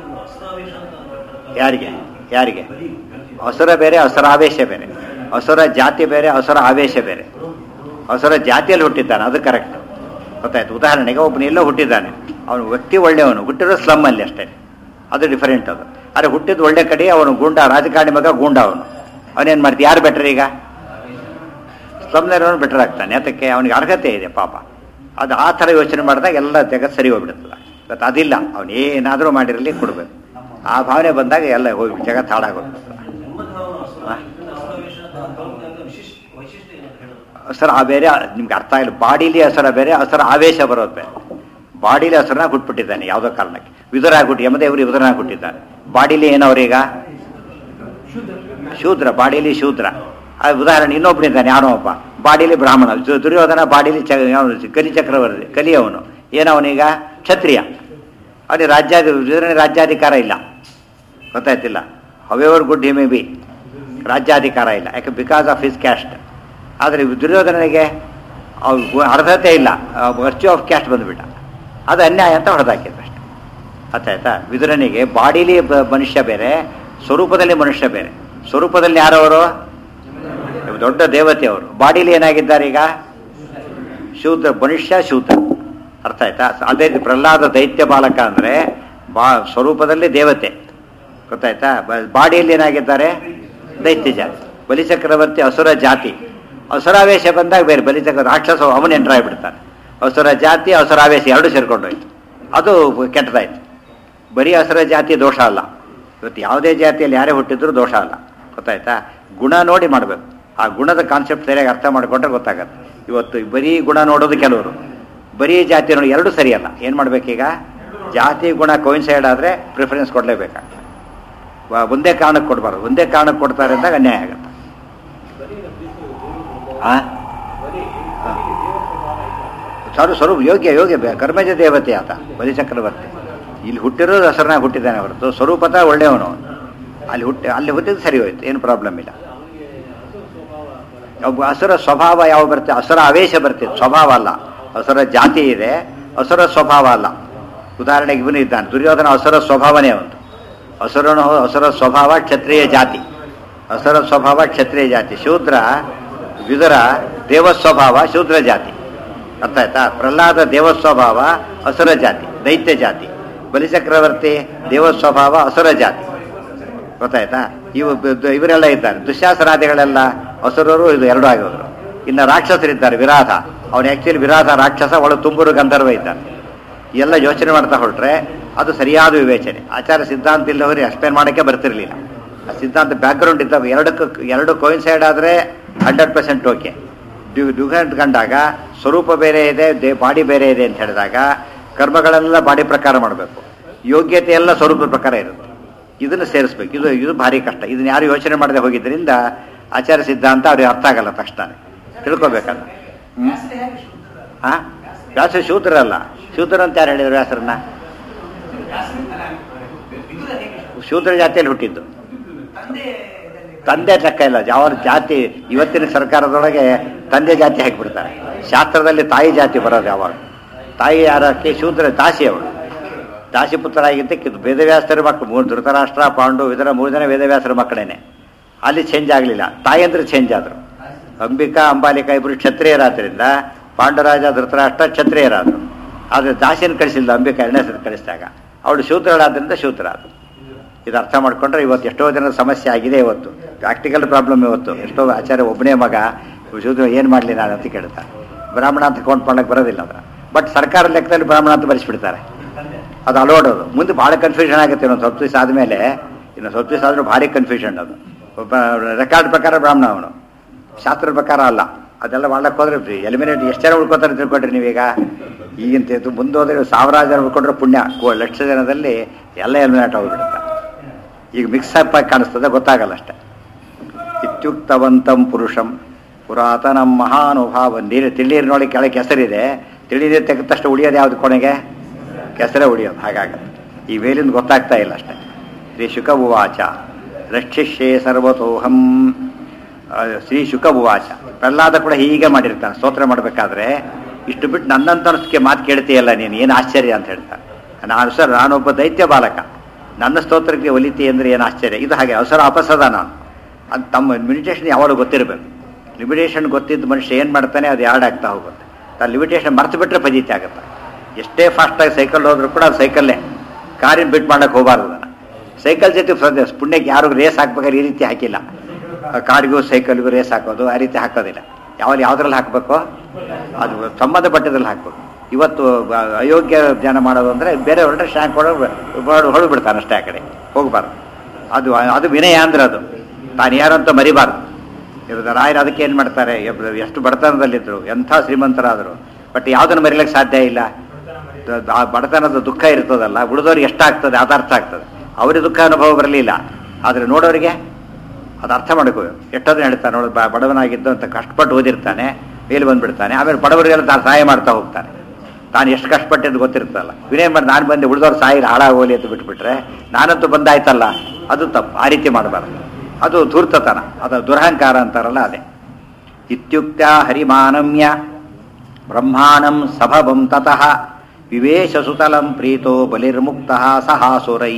ಯಾರಿಗೆ ಯಾರಿಗೆ ಅಸುರ ಬೇರೆ ಅಸುರ ಆವೇಶ ಬೇರೆ ಅಸುರ ಜಾತಿ ಬೇರೆ ಅಸುರ ಆವೇಶ ಬೇರೆ ಅಸುರ ಜಾತಿಯಲ್ಲಿ ಹುಟ್ಟಿದ್ದಾನೆ ಅದು ಕರೆಕ್ಟ್ ಗೊತ್ತಾಯ್ತು ಉದಾಹರಣೆಗೆ ಒಬ್ಬನು ಎಲ್ಲೋ ಹುಟ್ಟಿದ್ದಾನೆ ಅವನು ವ್ಯಕ್ತಿ ಒಳ್ಳೆಯವನು ಹುಟ್ಟಿರೋ ಸ್ಲಮ್ ಅಲ್ಲಿ ಅಷ್ಟೇ ಅದು ಡಿಫರೆಂಟ್ ಅದು ಆದರೆ ಹುಟ್ಟಿದ ಒಳ್ಳೆ ಕಡೆ ಅವನು ಗೂಂಡ ರಾಜಕಾರಣಿ ಮಗ ಗೂಂಡ ಅವನು ಅವನೇನು ಮಾಡ್ತೀವಿ ಯಾರು ಬೆಟರ್ ಈಗ ಸ್ಲಮ್ನವನು ಬೆಟರ್ ಆಗ್ತಾನೆ ಅದಕ್ಕೆ ಅವನಿಗೆ ಅರ್ಹತೆ ಇದೆ ಪಾಪ ಅದು ಆ ಥರ ಯೋಚನೆ ಮಾಡಿದಾಗ ಎಲ್ಲ ಜಗತ್ತು ಸರಿ ಹೋಗ್ಬಿಡುತ್ತಲ್ಲ ಇವತ್ತು ಅದಿಲ್ಲ ಅವನು ಏನಾದರೂ ಮಾಡಿರಲಿ ಕೊಡಬೇಕು ಆ ಭಾವನೆ ಬಂದಾಗ ಎಲ್ಲ ಹೋಗಿ ಜಗತ್ತು ಹಾಳಾಗೋಗ್ತದೆ ಹಸರ ಆ ಬೇರೆ ನಿಮ್ಗೆ ಅರ್ಥ ಇಲ್ಲ ಬಾಡಿಲಿ ಹಸರ ಬೇರೆ ಹಸರ ಆವೇಶ ಬರೋದು ಬೇರೆ ಬಾಡಿಲಿ ಹಸರನಾಗಿ ಹುಟ್ಬಿಟ್ಟಿದ್ದಾನೆ ಯಾವುದೋ ಕಾರಣಕ್ಕೆ ವಿದುರಾಗ್ಬಿಟ್ಟು ಯಮದೇವರು ವಿದುರನಾಗಿ ಹುಟ್ಟಿದ್ದಾನೆ ಬಾಡಿಲಿ ಏನವ್ರೀಗ ಶೂದ್ರ ಬಾಡಿಲಿ ಶೂದ್ರ ಆ ಉದಾಹರಣೆ ಇನ್ನೊಬ್ಬನಿದ್ದಾನೆ ಯಾರೋ ಒಬ್ಬ ಬಾಡಿಲಿ ಬ್ರಾಹ್ಮಣ ದು- ದುರ್ಯೋಧನ ಬಾಡಿಲಿ ಚ ಅವನು ಕಲಿ ಚಕ್ರವರ್ತಿ ಕಲಿಯವನು ಏನವನೀಗ ಕ್ಷತ್ರಿಯ ಅವನಿಗೆ ರಾಜ್ಯಾಧಿ ವಿದುರನಿಗೆ ರಾಜ್ಯಾಧಿಕಾರ ಇಲ್ಲ ಗೊತ್ತಾಯ್ತಿಲ್ಲ however good he may be ರಾಜ್ಯಾಧಿಕಾರ ಇಲ್ಲ ಯಾಕೆ ಬಿಕಾಸ್ ಆಫ್ ಹಿಸ್ ಕ್ಯಾಸ್ಟ್ ಆದರೆ ದುರ್ಯೋಧನನಿಗೆ ಅವ್ರು ಅರ್ಹತೆ ಇಲ್ಲ ವರ್ಚ್ಯೂ ಆಫ್ ಕ್ಯಾಸ್ಟ್ ಬಂದುಬಿಟ್ಟ ಅದು ಅನ್ಯಾಯ ಅಂತ ಹೊಡೆದಾಕಿದ್ರು ಅಷ್ಟೆ ಅರ್ಥಾಯ್ತಾ ವಿದುರನಿಗೆ ಬಾಡಿಲಿ ಬ- ಮನುಷ್ಯ ಬೇರೆ ಸ್ವರೂಪದಲ್ಲಿ ಮನುಷ್ಯ ಬೇರೆ ಸ್ವರೂಪದಲ್ಲಿ ಯಾರವರು ದೊಡ್ಡ ದೇವತೆ ಅವರು ಬಾಡಿಲಿ ಏನಾಗಿದ್ದಾರೆ ಈಗ ಶೂದ್ರ ಮನುಷ್ಯ ಶೂದ್ರ ಅರ್ಥ ಆಯ್ತಾ ಅದೇ ರೀತಿ ಪ್ರಹ್ಲಾದ ದೈತ್ಯ ಬಾಲಕ ಅಂದರೆ ಬಾ ಸ್ವರೂಪದಲ್ಲಿ ದೇವತೆ ಗೊತ್ತಾಯ್ತಾ ಬ- ಬಾಡಿಯಲ್ಲಿ ಏನಾಗಿದ್ದಾರೆ ದೈತ್ಯ ಜಾತಿ ಬಲಿಚಕ್ರವರ್ತಿ ಅಸುರ ಜಾತಿ ಅಸುರಾವೇಶ ಬಂದಾಗ ಬೇರೆ ಬಲಿಚಕ್ರ ರಾಕ್ಷಸ ಅವನು ಎಂಟ್ರ್ ಆಗಿಬಿಡ್ತಾನೆ ಅಸುರ ಜಾತಿ ಅಸುರಾವೇಶ ಎರಡು ಸೇರ್ಕೊಂಡೋಯ್ತು ಅದು ಕೆಟ್ಟದಾಯ್ತು ಬರೀ ಅಸುರ ಜಾತಿ ದೋಷ ಅಲ್ಲ ಇವತ್ತು ಯಾವುದೇ ಜಾತಿಯಲ್ಲಿ ಯಾರೇ ಹುಟ್ಟಿದ್ರು ದೋಷ ಅಲ್ಲ ಗೊತ್ತಾಯ್ತಾ ಗುಣ ನೋಡಿ ಮಾಡಬೇಕು ಆ ಗುಣದ ಕಾನ್ಸೆಪ್ಟ್ ಸರಿಯಾಗಿ ಅರ್ಥ ಮಾಡಿಕೊಂಡ್ರೆ ಗೊತ್ತಾಗತ್ತೆ ಇವತ್ತು ಬರೀ ಗುಣ ನೋಡೋದು ಕೆಲವರು ಬರೀ ಜಾತಿ ನೋಡಿ ಎರಡು ಸರಿಯಲ್ಲ ಏನು ಮಾಡ್ಬೇಕೀಗ ಜಾತಿ ಗುಣ ಕೋಯಿನ್ಸೈಡ್ ಆದರೆ ಪ್ರಿಫರೆನ್ಸ್ ಕೊಡಲೇಬೇಕಾಗ್ತದೆ ವ- ಒಂದೇ ಕಾರಣಕ್ಕೆ ಕೊಡಬಾರ್ದು ಒಂದೇ ಕಾರಣಕ್ಕೆ ಕೊಡ್ತಾರೆ ಅಂದಾಗ ಅನ್ಯಾಯ ಆಗುತ್ತೆ ಆ ಸಾರು ಸ್ವರೂಪ ಯೋಗ್ಯ ಯೋಗ್ಯ ಬೆ- ಕರ್ಮಜ ದೇವತೆ ಆತ ಬಲಿ ಚಕ್ರವರ್ತಿ ಇಲ್ಲಿ ಹುಟ್ಟಿರೋದು ಹೆಸರನಾಗ ಹುಟ್ಟಿದ್ದಾನೆ ಹೊರತು ಸ್ವರೂಪತ ಒಳ್ಳೆಯವನು ಅವನು. ಅಲ್ಲಿ ಹುಟ್ಟಿ ಅಲ್ಲಿ ಹುಟ್ಟಿದ್ದು ಸರಿ ಹೋಯ್ತು ಏನು ಪ್ರಾಬ್ಲಮ್ ಇಲ್ಲ ಒಬ್ಬ ಹಸುರ ಸ್ವಭಾವ ಯಾವ ಬರುತ್ತೆ ಹಸುರ ಆವೇಶ ಬರ್ತಿದೆ ಸ್ವಭಾವ ಅಲ್ಲ ಹಸುರ ಜಾತಿ ಇದೆ ಹಸುರ ಸ್ವಭಾವ ಅಲ್ಲ ಉದಾಹರಣೆಗೆ ಇವನು ಇದ್ದಾನೆ ದುರ್ಯೋಧನ ಹಸುರ ಸ್ವಭಾವನೇ ಒಂದು ಹಸುರನು ಹಸುರ ಸ್ವಭಾವ ಕ್ಷತ್ರಿಯ ಜಾತಿ ಹಸುರ ಸ್ವಭಾವ ಕ್ಷತ್ರಿಯ ಜಾತಿ ಶೂದ್ರ ವಿದುರ ದೇವ ಸ್ವಭಾವ ಶೂದ್ರ ಜಾತಿ ಅರ್ಥ ಆಯ್ತಾ ಪ್ರಹ್ಲಾದ ದೇವ ಸ್ವಭಾವ ಹಸುರ ಜಾತಿ ದೈತ್ಯ ಜಾತಿ ಬಲಿಚಕ್ರವರ್ತಿ ದೇವ ಸ್ವಭಾವ ಹಸುರ ಜಾತಿ ಗೊತ್ತಾಯ್ತಾ ಇವು ಬ- ಇವರೆಲ್ಲ ಇದ್ದಾರೆ ದುಶ್ಯಾಸನಾದಿಗಳೆಲ್ಲ ಹಸುರರು ಇದು ಎರಡು ಆಗೋದ್ರು ಇನ್ನು ರಾಕ್ಷಸರಿದ್ದಾರೆ ವಿರಾಧ ಅವನು ಆ್ಯಕ್ಚುಲಿ ವಿರಾಟ ರಾಕ್ಷಸ ಒಳಗೆ ತುಂಬೂರು ಗಂಧರ್ವ ಇದ್ದಾನೆ ಎಲ್ಲ ಯೋಚನೆ ಮಾಡ್ತಾ ಹೊರಟ್ರೆ ಅದು ಸರಿಯಾದ ವಿವೇಚನೆ ಆಚಾರ ಸಿದ್ಧಾಂತ ಇಲ್ಲವರಿಗೆ ಎಕ್ಸ್ಪ್ಲೇನ್ ಮಾಡೋಕ್ಕೆ ಬರ್ತಿರ್ಲಿಲ್ಲ ಆ ಸಿದ್ಧಾಂತ ಬ್ಯಾಕ್ಗ್ರೌಂಡ್ ಇದ್ದಾವೆ ಎರಡಕ್ಕೂ ಎರಡು ಕೋಯಿನ್ಸೈಡ್ ಆದರೆ ಹಂಡ್ರೆಡ್ ಪರ್ಸೆಂಟ್ ಓಕೆ ಡಿಫರೆಂಟ್ ಕಂಡಾಗ ಸ್ವರೂಪ ಬೇರೆ ಇದೆ ದೇ ಬಾಡಿ ಬೇರೆ ಇದೆ ಅಂತ ಹೇಳಿದಾಗ ಕರ್ಮಗಳೆಲ್ಲ ಬಾಡಿ ಪ್ರಕಾರ ಮಾಡಬೇಕು ಯೋಗ್ಯತೆ ಎಲ್ಲ ಸ್ವರೂಪದ ಪ್ರಕಾರ ಇರುತ್ತೆ ಇದನ್ನು ಸೇರಿಸ್ಬೇಕು ಇದು ಇದು ಭಾರಿ ಕಷ್ಟ ಇದನ್ನ ಯಾರು ಯೋಚನೆ ಮಾಡದೆ ಹೋಗಿದ್ದರಿಂದ ಆಚಾರ ಸಿದ್ಧಾಂತ ಅವ್ರಿಗೆ ಅರ್ಥ ಆಗಲ್ಲ ತಕ್ಷಣ ತಿಳ್ಕೊಬೇಕಲ್ಲ ಹ್ಮ್ ಹಾ ವ್ಯಾಸ ಶೂದ್ರ ಅಲ್ಲ ಶೂದ್ರ ಅಂತ ಯಾರು ಹೇಳಿದ್ರು ವ್ಯಾಸರನ್ನ ಶೂದ್ರ ಜಾತಿಯಲ್ಲಿ ಹುಟ್ಟಿದ್ದು ತಂದೆ ಲೆಕ್ಕ ಇಲ್ಲ ಯಾವ ಜಾತಿ ಇವತ್ತಿನ ಸರ್ಕಾರದೊಳಗೆ ತಂದೆ ಜಾತಿ ಹಾಕಿಬಿಡ್ತಾರೆ ಶಾಸ್ತ್ರದಲ್ಲಿ ತಾಯಿ ಜಾತಿ ಬರೋದು ಯಾವಾಗ ತಾಯಿ ಯಾರಕ್ಕೆ ಶೂದ್ರ ದಾಸಿ ಅವಳು ದಾಸಿ ಪುತ್ರರಾಗಿದ್ದ ವೇದವ್ಯಾಸರ ಮಕ್ಕಳು ಮೂರು ಧೃತರಾಷ್ಟ್ರ ಪಾಂಡು ಇದರ ಮೂರು ಜನ ವೇದವ್ಯಾಸರ ಮಕ್ಕಳೇನೆ ಅಲ್ಲಿ ಚೇಂಜ್ ಆಗಲಿಲ್ಲ ತಾಯಿ ಅಂದ್ರೆ ಚೇಂಜ್ ಆದರು ಅಂಬಿಕಾ ಅಂಬಾಲಿಕಾ ಇಬ್ಬರು ಕ್ಷತ್ರಿಯರಾದ್ರಿಂದ ಪಾಂಡರಾಜ ಧೃತರಾಷ್ಟ್ರ ಕ್ಷತ್ರಿಯರಾದರು ಆದರೆ ದಾಸಿಯನ್ನು ಕಳಿಸಿಲ್ಲ ಅಂಬಿಕಾ ಎರಡನೇ ಸತಿ ಕಳಿಸಿದಾಗ ಅವಳು ಶೂದ್ರಳಾದ್ರಿಂದ ಶೂದ್ರ ಆದರು ಇದು ಅರ್ಥ ಮಾಡ್ಕೊಂಡ್ರೆ ಇವತ್ತು ಎಷ್ಟೋ ಜನರ ಸಮಸ್ಯೆ ಆಗಿದೆ ಇವತ್ತು ಪ್ರಾಕ್ಟಿಕಲ್ ಪ್ರಾಬ್ಲಮ್ ಇವತ್ತು ಎಷ್ಟೋ ಆಚಾರ್ಯ ಒಬ್ಬನೇ ಮಗ ಶೂದ್ರ ಏನು ಮಾಡಲಿ ನಾನು ಅಂತ ಕೇಳ್ತಾರೆ ಬ್ರಾಹ್ಮಣ ಅಂತ ಕೌಂಟ್ ಮಾಡ್ಲಿಕ್ಕೆ ಬರೋದಿಲ್ಲ ಅದರ ಬಟ್ ಸರ್ಕಾರ ಲೆಕ್ಕದಲ್ಲಿ ಬ್ರಾಹ್ಮಣ ಅಂತ ಬರೆಸ್ಬಿಡ್ತಾರೆ ಅದು ಅಲೋಡೋದು ಮುಂದೆ ಭಾಳ ಕನ್ಫ್ಯೂಷನ್ ಆಗುತ್ತೆ ಇನ್ನೊಂದು ಸ್ವಲ್ಪ ದಿವಸ ಆದಮೇಲೆ ಇನ್ನು ಸ್ವಲ್ಪ ದಿವಸ ಆದರೂ ಭಾರಿ ಕನ್ಫ್ಯೂಷನ್ ಅದು ಒಬ್ಬ ರೆಕಾರ್ಡ್ ಪ್ರಕಾರ ಬ್ರಾಹ್ಮಣ ಅವನು ಶಾಸ್ತ್ರದ ಪ್ರಕಾರ ಅಲ್ಲ ಅದೆಲ್ಲ ಮಾಡ್ಲಕ್ಕೆ ಹೋದ್ರೆ ಎಲಿಮಿನೇಟ್ ಎಷ್ಟು ಜನ ಉಳ್ಕೊತಾರೆ ತಿಳ್ಕೊಡ್ರಿ ನೀವೀಗ ಈಗಿಂತ ಇದು ಮುಂದೆ ಹೋದ್ರೆ ಸಾವಿರಾರು ಜನ ಉಳ್ಕೊಂಡ್ರೆ ಪುಣ್ಯ ಕೋ- ಲಕ್ಷ ಜನದಲ್ಲಿ ಎಲ್ಲ ಎಲಿಮಿನೇಟ್ ಹೋಗ್ಬಿಡುತ್ತೆ ಈಗ ಮಿಕ್ಸ್ ಅಪ್ ಆಗಿ ಕಾಣಿಸ್ತದೆ ಗೊತ್ತಾಗಲ್ಲ ಅಷ್ಟೇ ಇತ್ಯುಕ್ತವಂತಂ ಪುರುಷಂ ಪುರಾತನಂ ಮಹಾನುಭಾವ ನೀರು ತಿಳಿನೀರು ನೋಡಿ ಕೆಳಗೆ ಕೆಸರಿದೆ ತಿಳಿನೀರು ತೆಗೆದ ತಕ್ಷಣ ಉಳಿಯೋದು ಯಾವ್ದು ಕೊನೆಗೆ ಕೆಸರೇ ಉಳಿಯೋದು ಹಾಗಾಗತ್ತೆ ಈ ವೇಲಿಂದ ಗೊತ್ತಾಗ್ತಾ ಇಲ್ಲ ಅಷ್ಟೇ ಶ್ರೀ ಶುಕ ಉವಾಚ ರಕ್ಷಿಷ್ಯೆ ಸರ್ವತೋಹಂ ಆ, ಶ್ರೀ ಶುಕ ಉವಾಚ ಪ್ರಹ್ಲಾದ ಕೂಡ ಹೀಗೆ ಮಾಡಿರ್ತಾನೆ ಸ್ತೋತ್ರ ಮಾಡಬೇಕಾದ್ರೆ ಇಷ್ಟು ಬಿಟ್ಟು ನನ್ನಂತನಕ್ಕೆ ಮಾತು ಕೇಳ್ತೀಯಲ್ಲ ನೀನು ಏನು ಆಶ್ಚರ್ಯ ಅಂತ ಹೇಳ್ತಾನೆ ನಾನು ಸರ್ ನಾನೊಬ್ಬ ದೈತ್ಯ ಬಾಲಕ ನನ್ನ ಸ್ತೋತ್ರಕ್ಕೆ ಒಲಿತಿ ಅಂದರೆ ಏನು ಆಶ್ಚರ್ಯ ಇದು ಹಾಗೆ ಅವಸರ ಅಪಸದ ನಾನು ಅದು ತಮ್ಮ ಲಿಮಿಟೇಷನ್ ಯಾವಾಗಲೂ ಗೊತ್ತಿರಬೇಕು ಲಿಮಿಟೇಷನ್ ಗೊತ್ತಿದ್ದ ಮನುಷ್ಯ ಏನು ಮಾಡ್ತಾನೆ ಅದು ಯಾರ್ಡ್ ಆಗ್ತಾ ಹೋಗುತ್ತೆ ತಾನು ಲಿಮಿಟೇಷನ್ ಮರ್ತು ಬಿಟ್ಟರೆ ಫಜೀತಿ ಆಗುತ್ತೆ ಎಷ್ಟೇ ಫಾಸ್ಟಾಗಿ ಸೈಕಲ್ ಹೋದ್ರೂ ಕೂಡ ಅದು ಸೈಕಲ್ಲೇ ಕಾರಿನ ಬಿಟ್ಟು ಮಾಡಕ್ಕೆ ಹೋಗಬಾರ್ದು ಅದನ್ನು ಸೈಕಲ್ ಜೊತೆ ಫ್ರ- ಪುಣ್ಯಕ್ಕೆ ಯಾರು ರೇಸ್ ಹಾಕ್ಬೇಕಾದ್ರೆ ಈ ರೀತಿ ಹಾಕಿಲ್ಲ ಆ ಕಾರಿಗೂ ಸೈಕಲ್ಗೂ ರೇಸ್ ಹಾಕೋದು ಆ ರೀತಿ ಹಾಕೋದಿಲ್ಲ ಯಾವಾಗ ಯಾವ್ದ್ರಲ್ಲಿ ಹಾಕಬೇಕು ಅದು ಸಂಬಂಧಪಟ್ಟದ್ರಲ್ಲಿ ಹಾಕ್ಬೇಕು ಇವತ್ತು ಬ- ಅಯೋಗ್ಯ ಜನ ಮಾಡೋದು ಅಂದರೆ ಬೇರೆ ಹೊರಟ್ರೆ ಶಾಂಕ್ ಹೊಡೆದು ಹೊಡೆದು ಬಿಡ್ತಾನೆ ಅಷ್ಟೇ ಆ ಕಡೆ ಹೋಗಬಾರ್ದು ಅದು ಅದು ವಿನಯ ಅಂದ್ರೆ ಅದು ತಾನು ಯಾರು ಅಂತ ಮರಿಬಾರ್ದು ಇವಾಗ ರಾಯರು ಅದಕ್ಕೆ ಏನು ಮಾಡ್ತಾರೆ ಎಬ್- ಎಷ್ಟು ಬಡತನದಲ್ಲಿದ್ದರು ಎಂಥ ಶ್ರೀಮಂತರಾದರು ಬಟ್ ಯಾವುದನ್ನು ಮರಿಲಿಕ್ಕೆ ಸಾಧ್ಯ ಇಲ್ಲ ದ- ಆ ಬಡತನದ ದುಃಖ ಇರ್ತದಲ್ಲ ಉಳಿದವ್ರಿಗೆ ಎಷ್ಟಾಗ್ತದೆ ಅದು ಅರ್ಥ ಆಗ್ತದೆ ಅವರಿಗೆ ದುಃಖ ಅನುಭವ ಬರಲಿಲ್ಲ ಆದರೆ ನೋಡೋರಿಗೆ ಅದು ಅರ್ಥ ಮಾಡ್ಕೋಬೇಕು ಎಷ್ಟೊಂದು ಹೇಳ್ತಾನೆ ನೋಡು ಬ- ಬಡವನಾಗಿದ್ದು ಅಂತ ಕಷ್ಟಪಟ್ಟು ಓದಿರ್ತಾನೆ ಮೇಲೆ ಬಂದ್ಬಿಡ್ತಾನೆ ಆಮೇಲೆ ಬಡವರಿಗೆಲ್ಲ ತಾನು ಸಹಾಯ ಮಾಡ್ತಾ ಹೋಗ್ತಾನೆ ತಾನು ಎಷ್ಟು ಕಷ್ಟಪಟ್ಟಿದ್ದು ಗೊತ್ತಿರ್ತಲ್ಲ ವಿನಯ ಮಾಡಿ ನಾನು ಬಂದೆ ಉಳಿದವ್ರು ಸಾಯಿಲ್ ಹಾಳಾಗೋಲಿ ಅಂತ ಬಿಟ್ಬಿಟ್ರೆ ನಾನಂತೂ ಬಂದಾಯ್ತಲ್ಲ ಅದು ತಪ್ಪು ಆ ರೀತಿ ಮಾಡಬಾರ್ದು ಅದು ಧೂರ್ತತನ ಅದು ದುರಹಂಕಾರ ಅಂತಾರಲ್ಲ ಅದೇ ಇತ್ಯುಕ್ತ ಹರಿಮಾನಮ್ಯ ಬ್ರಹ್ಮಾಣಂ ಸಭವಂ ತತಃ ವಿವೇಶ ಸುತಲಂ ಪ್ರೀತೋ ಬಲಿರ್ಮುಕ್ತ ಸಹಾಸುರೈ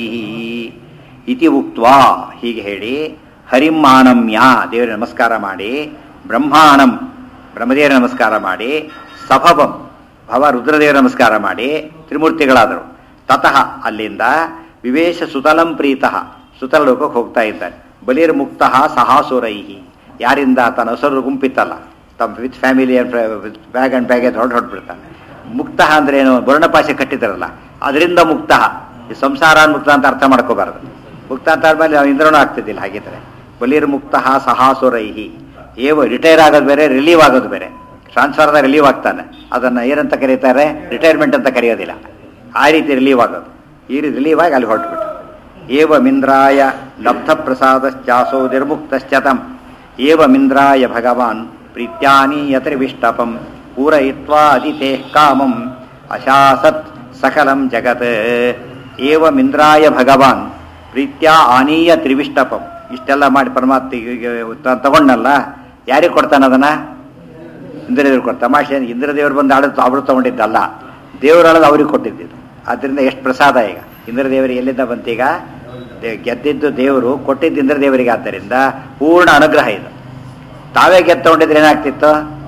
ಇತಿ ಉಕ್ತ್ವಾ ಹೀಗೆ ಹೇಳಿ ಹರಿಮಾನಮ್ಯ ದೇವರಿಗೆ ನಮಸ್ಕಾರ ಮಾಡಿ ಬ್ರಹ್ಮಾಣಂ ಬ್ರಹ್ಮದೇವರ ನಮಸ್ಕಾರ ಮಾಡಿ ಸಭವಂ ಭವ ರುದ್ರದೇವರ ನಮಸ್ಕಾರ ಮಾಡಿ ತ್ರಿಮೂರ್ತಿಗಳಾದರು ತತಃ ಅಲ್ಲಿಂದ ವಿವೇಶ ಸುತಲಂ ಪ್ರೀತಃ ಸುತಲ ಲೋಕಕ್ಕೆ ಹೋಗ್ತಾ ಇದ್ದಾನೆ ಬಲಿರ್ಮುಕ್ತ ಸಹಾಸುರೈ ಯಾರಿಂದ ತನ್ನ ಹಸರು ಗುಂಪಿತ್ತಲ್ಲ ತಮ್ಮ with family with bag and baggage ಹೊರಟು ಹೊರಟ್ಬಿಡ್ತಾನೆ ಮುಕ್ತ ಅಂದ್ರೆ ಏನು ವರ್ಣಪಾಶೆ ಕಟ್ಟಿದಾರಲ್ಲ ಅದರಿಂದ ಮುಕ್ತ ಈ ಸಂಸಾರ ಮುಕ್ತ ಅಂತ ಅರ್ಥ ಮಾಡ್ಕೋಬಾರ್ದು ಮುಕ್ತ ಅಂತ ಆದ್ಮೇಲೆ ನಾವು ಇಂದ್ರನೂ ಆಗ್ತಿದ್ದಿಲ್ಲ ಹಾಗಿದ್ರೆ ಬಲಿರ್ ಮುಕ್ತ ಸಹಾಸುರೈಹಿ ಏವ ರಿಟೈರ್ ಆಗೋದು ಬೇರೆ ರಿಲೀವ್ ಆಗೋದು ಬೇರೆ ಟ್ರಾನ್ಸ್ಫರ್ದ ರಿಲೀವ್ ಆಗ್ತಾನೆ ಅದನ್ನ ಏನಂತ ಕರೀತಾರೆ ರಿಟೈರ್ಮೆಂಟ್ ಅಂತ ಕರೆಯೋದಿಲ್ಲ ಆ ರೀತಿ ರಿಲೀವ್ ಆಗೋದು ಈ ರೀತಿ ರಿಲೀವ್ ಆಗಿ ಅಲ್ಲಿ ಹೊರಟ್ಬಿಟ್ಟು ಏವಮಿಂದ್ರಾಯ ಲಬ್ಧ ಪ್ರಸಾದಶ್ಚಾಸೋ ನಿರ್ಮುಕ್ತಶ್ಚತಂ ಏವಮಿಂದ್ರಾಯ ಭಗವಾನ್ ಪ್ರೀತ್ಯಾನೀಯತಿರ್ವಿಷ್ಟಪಂ ಪೂರಯಿತ್ವಾ ಅದಿತೆ ಕಾಮಂ ಅಶಾಸತ್ ಸಕಲಂ ಜಗತ್ ಏವಮಿಂದ್ರಾಯ ಭಗವಾನ್ ಪ್ರೀತ್ಯಾ ಆನೀಯ ತ್ರಿವಿಷ್ಟಪಂ ಇಷ್ಟೆಲ್ಲ ಮಾಡಿ ಪರಮಾತ್ಮ ತಗೊಂಡಲ್ಲ ಯಾರಿಗೆ ಕೊಡ್ತಾನೆ ಅದನ್ನ ಇಂದ್ರದೇವ್ರು ಕೊಡ್ತಾರೆ ತಮಾಷೆ ಏನು ಇಂದ್ರದೇವರು ಬಂದು ಆಡೋದು ಅವರು ತಗೊಂಡಿದ್ದಲ್ಲ ದೇವರು ಆಡೋದು ಅವ್ರಿಗೆ ಕೊಟ್ಟಿದ್ದು ಅದರಿಂದ ಎಷ್ಟು ಪ್ರಸಾದ ಈಗ ಇಂದ್ರದೇವರಿಗೆ ಎಲ್ಲಿಂದ ಬಂತೀಗ ದೇ- ಗೆದ್ದಿದ್ದು ದೇವರು ಕೊಟ್ಟಿದ್ದು ಇಂದ್ರದೇವರಿಗೆ ಆದ್ದರಿಂದ ಪೂರ್ಣ ಅನುಗ್ರಹ ಇದು ತಾವೇ ಗೆದ್ದು ತಗೊಂಡಿದ್ರೆ ಏನಾಗ್ತಿತ್ತು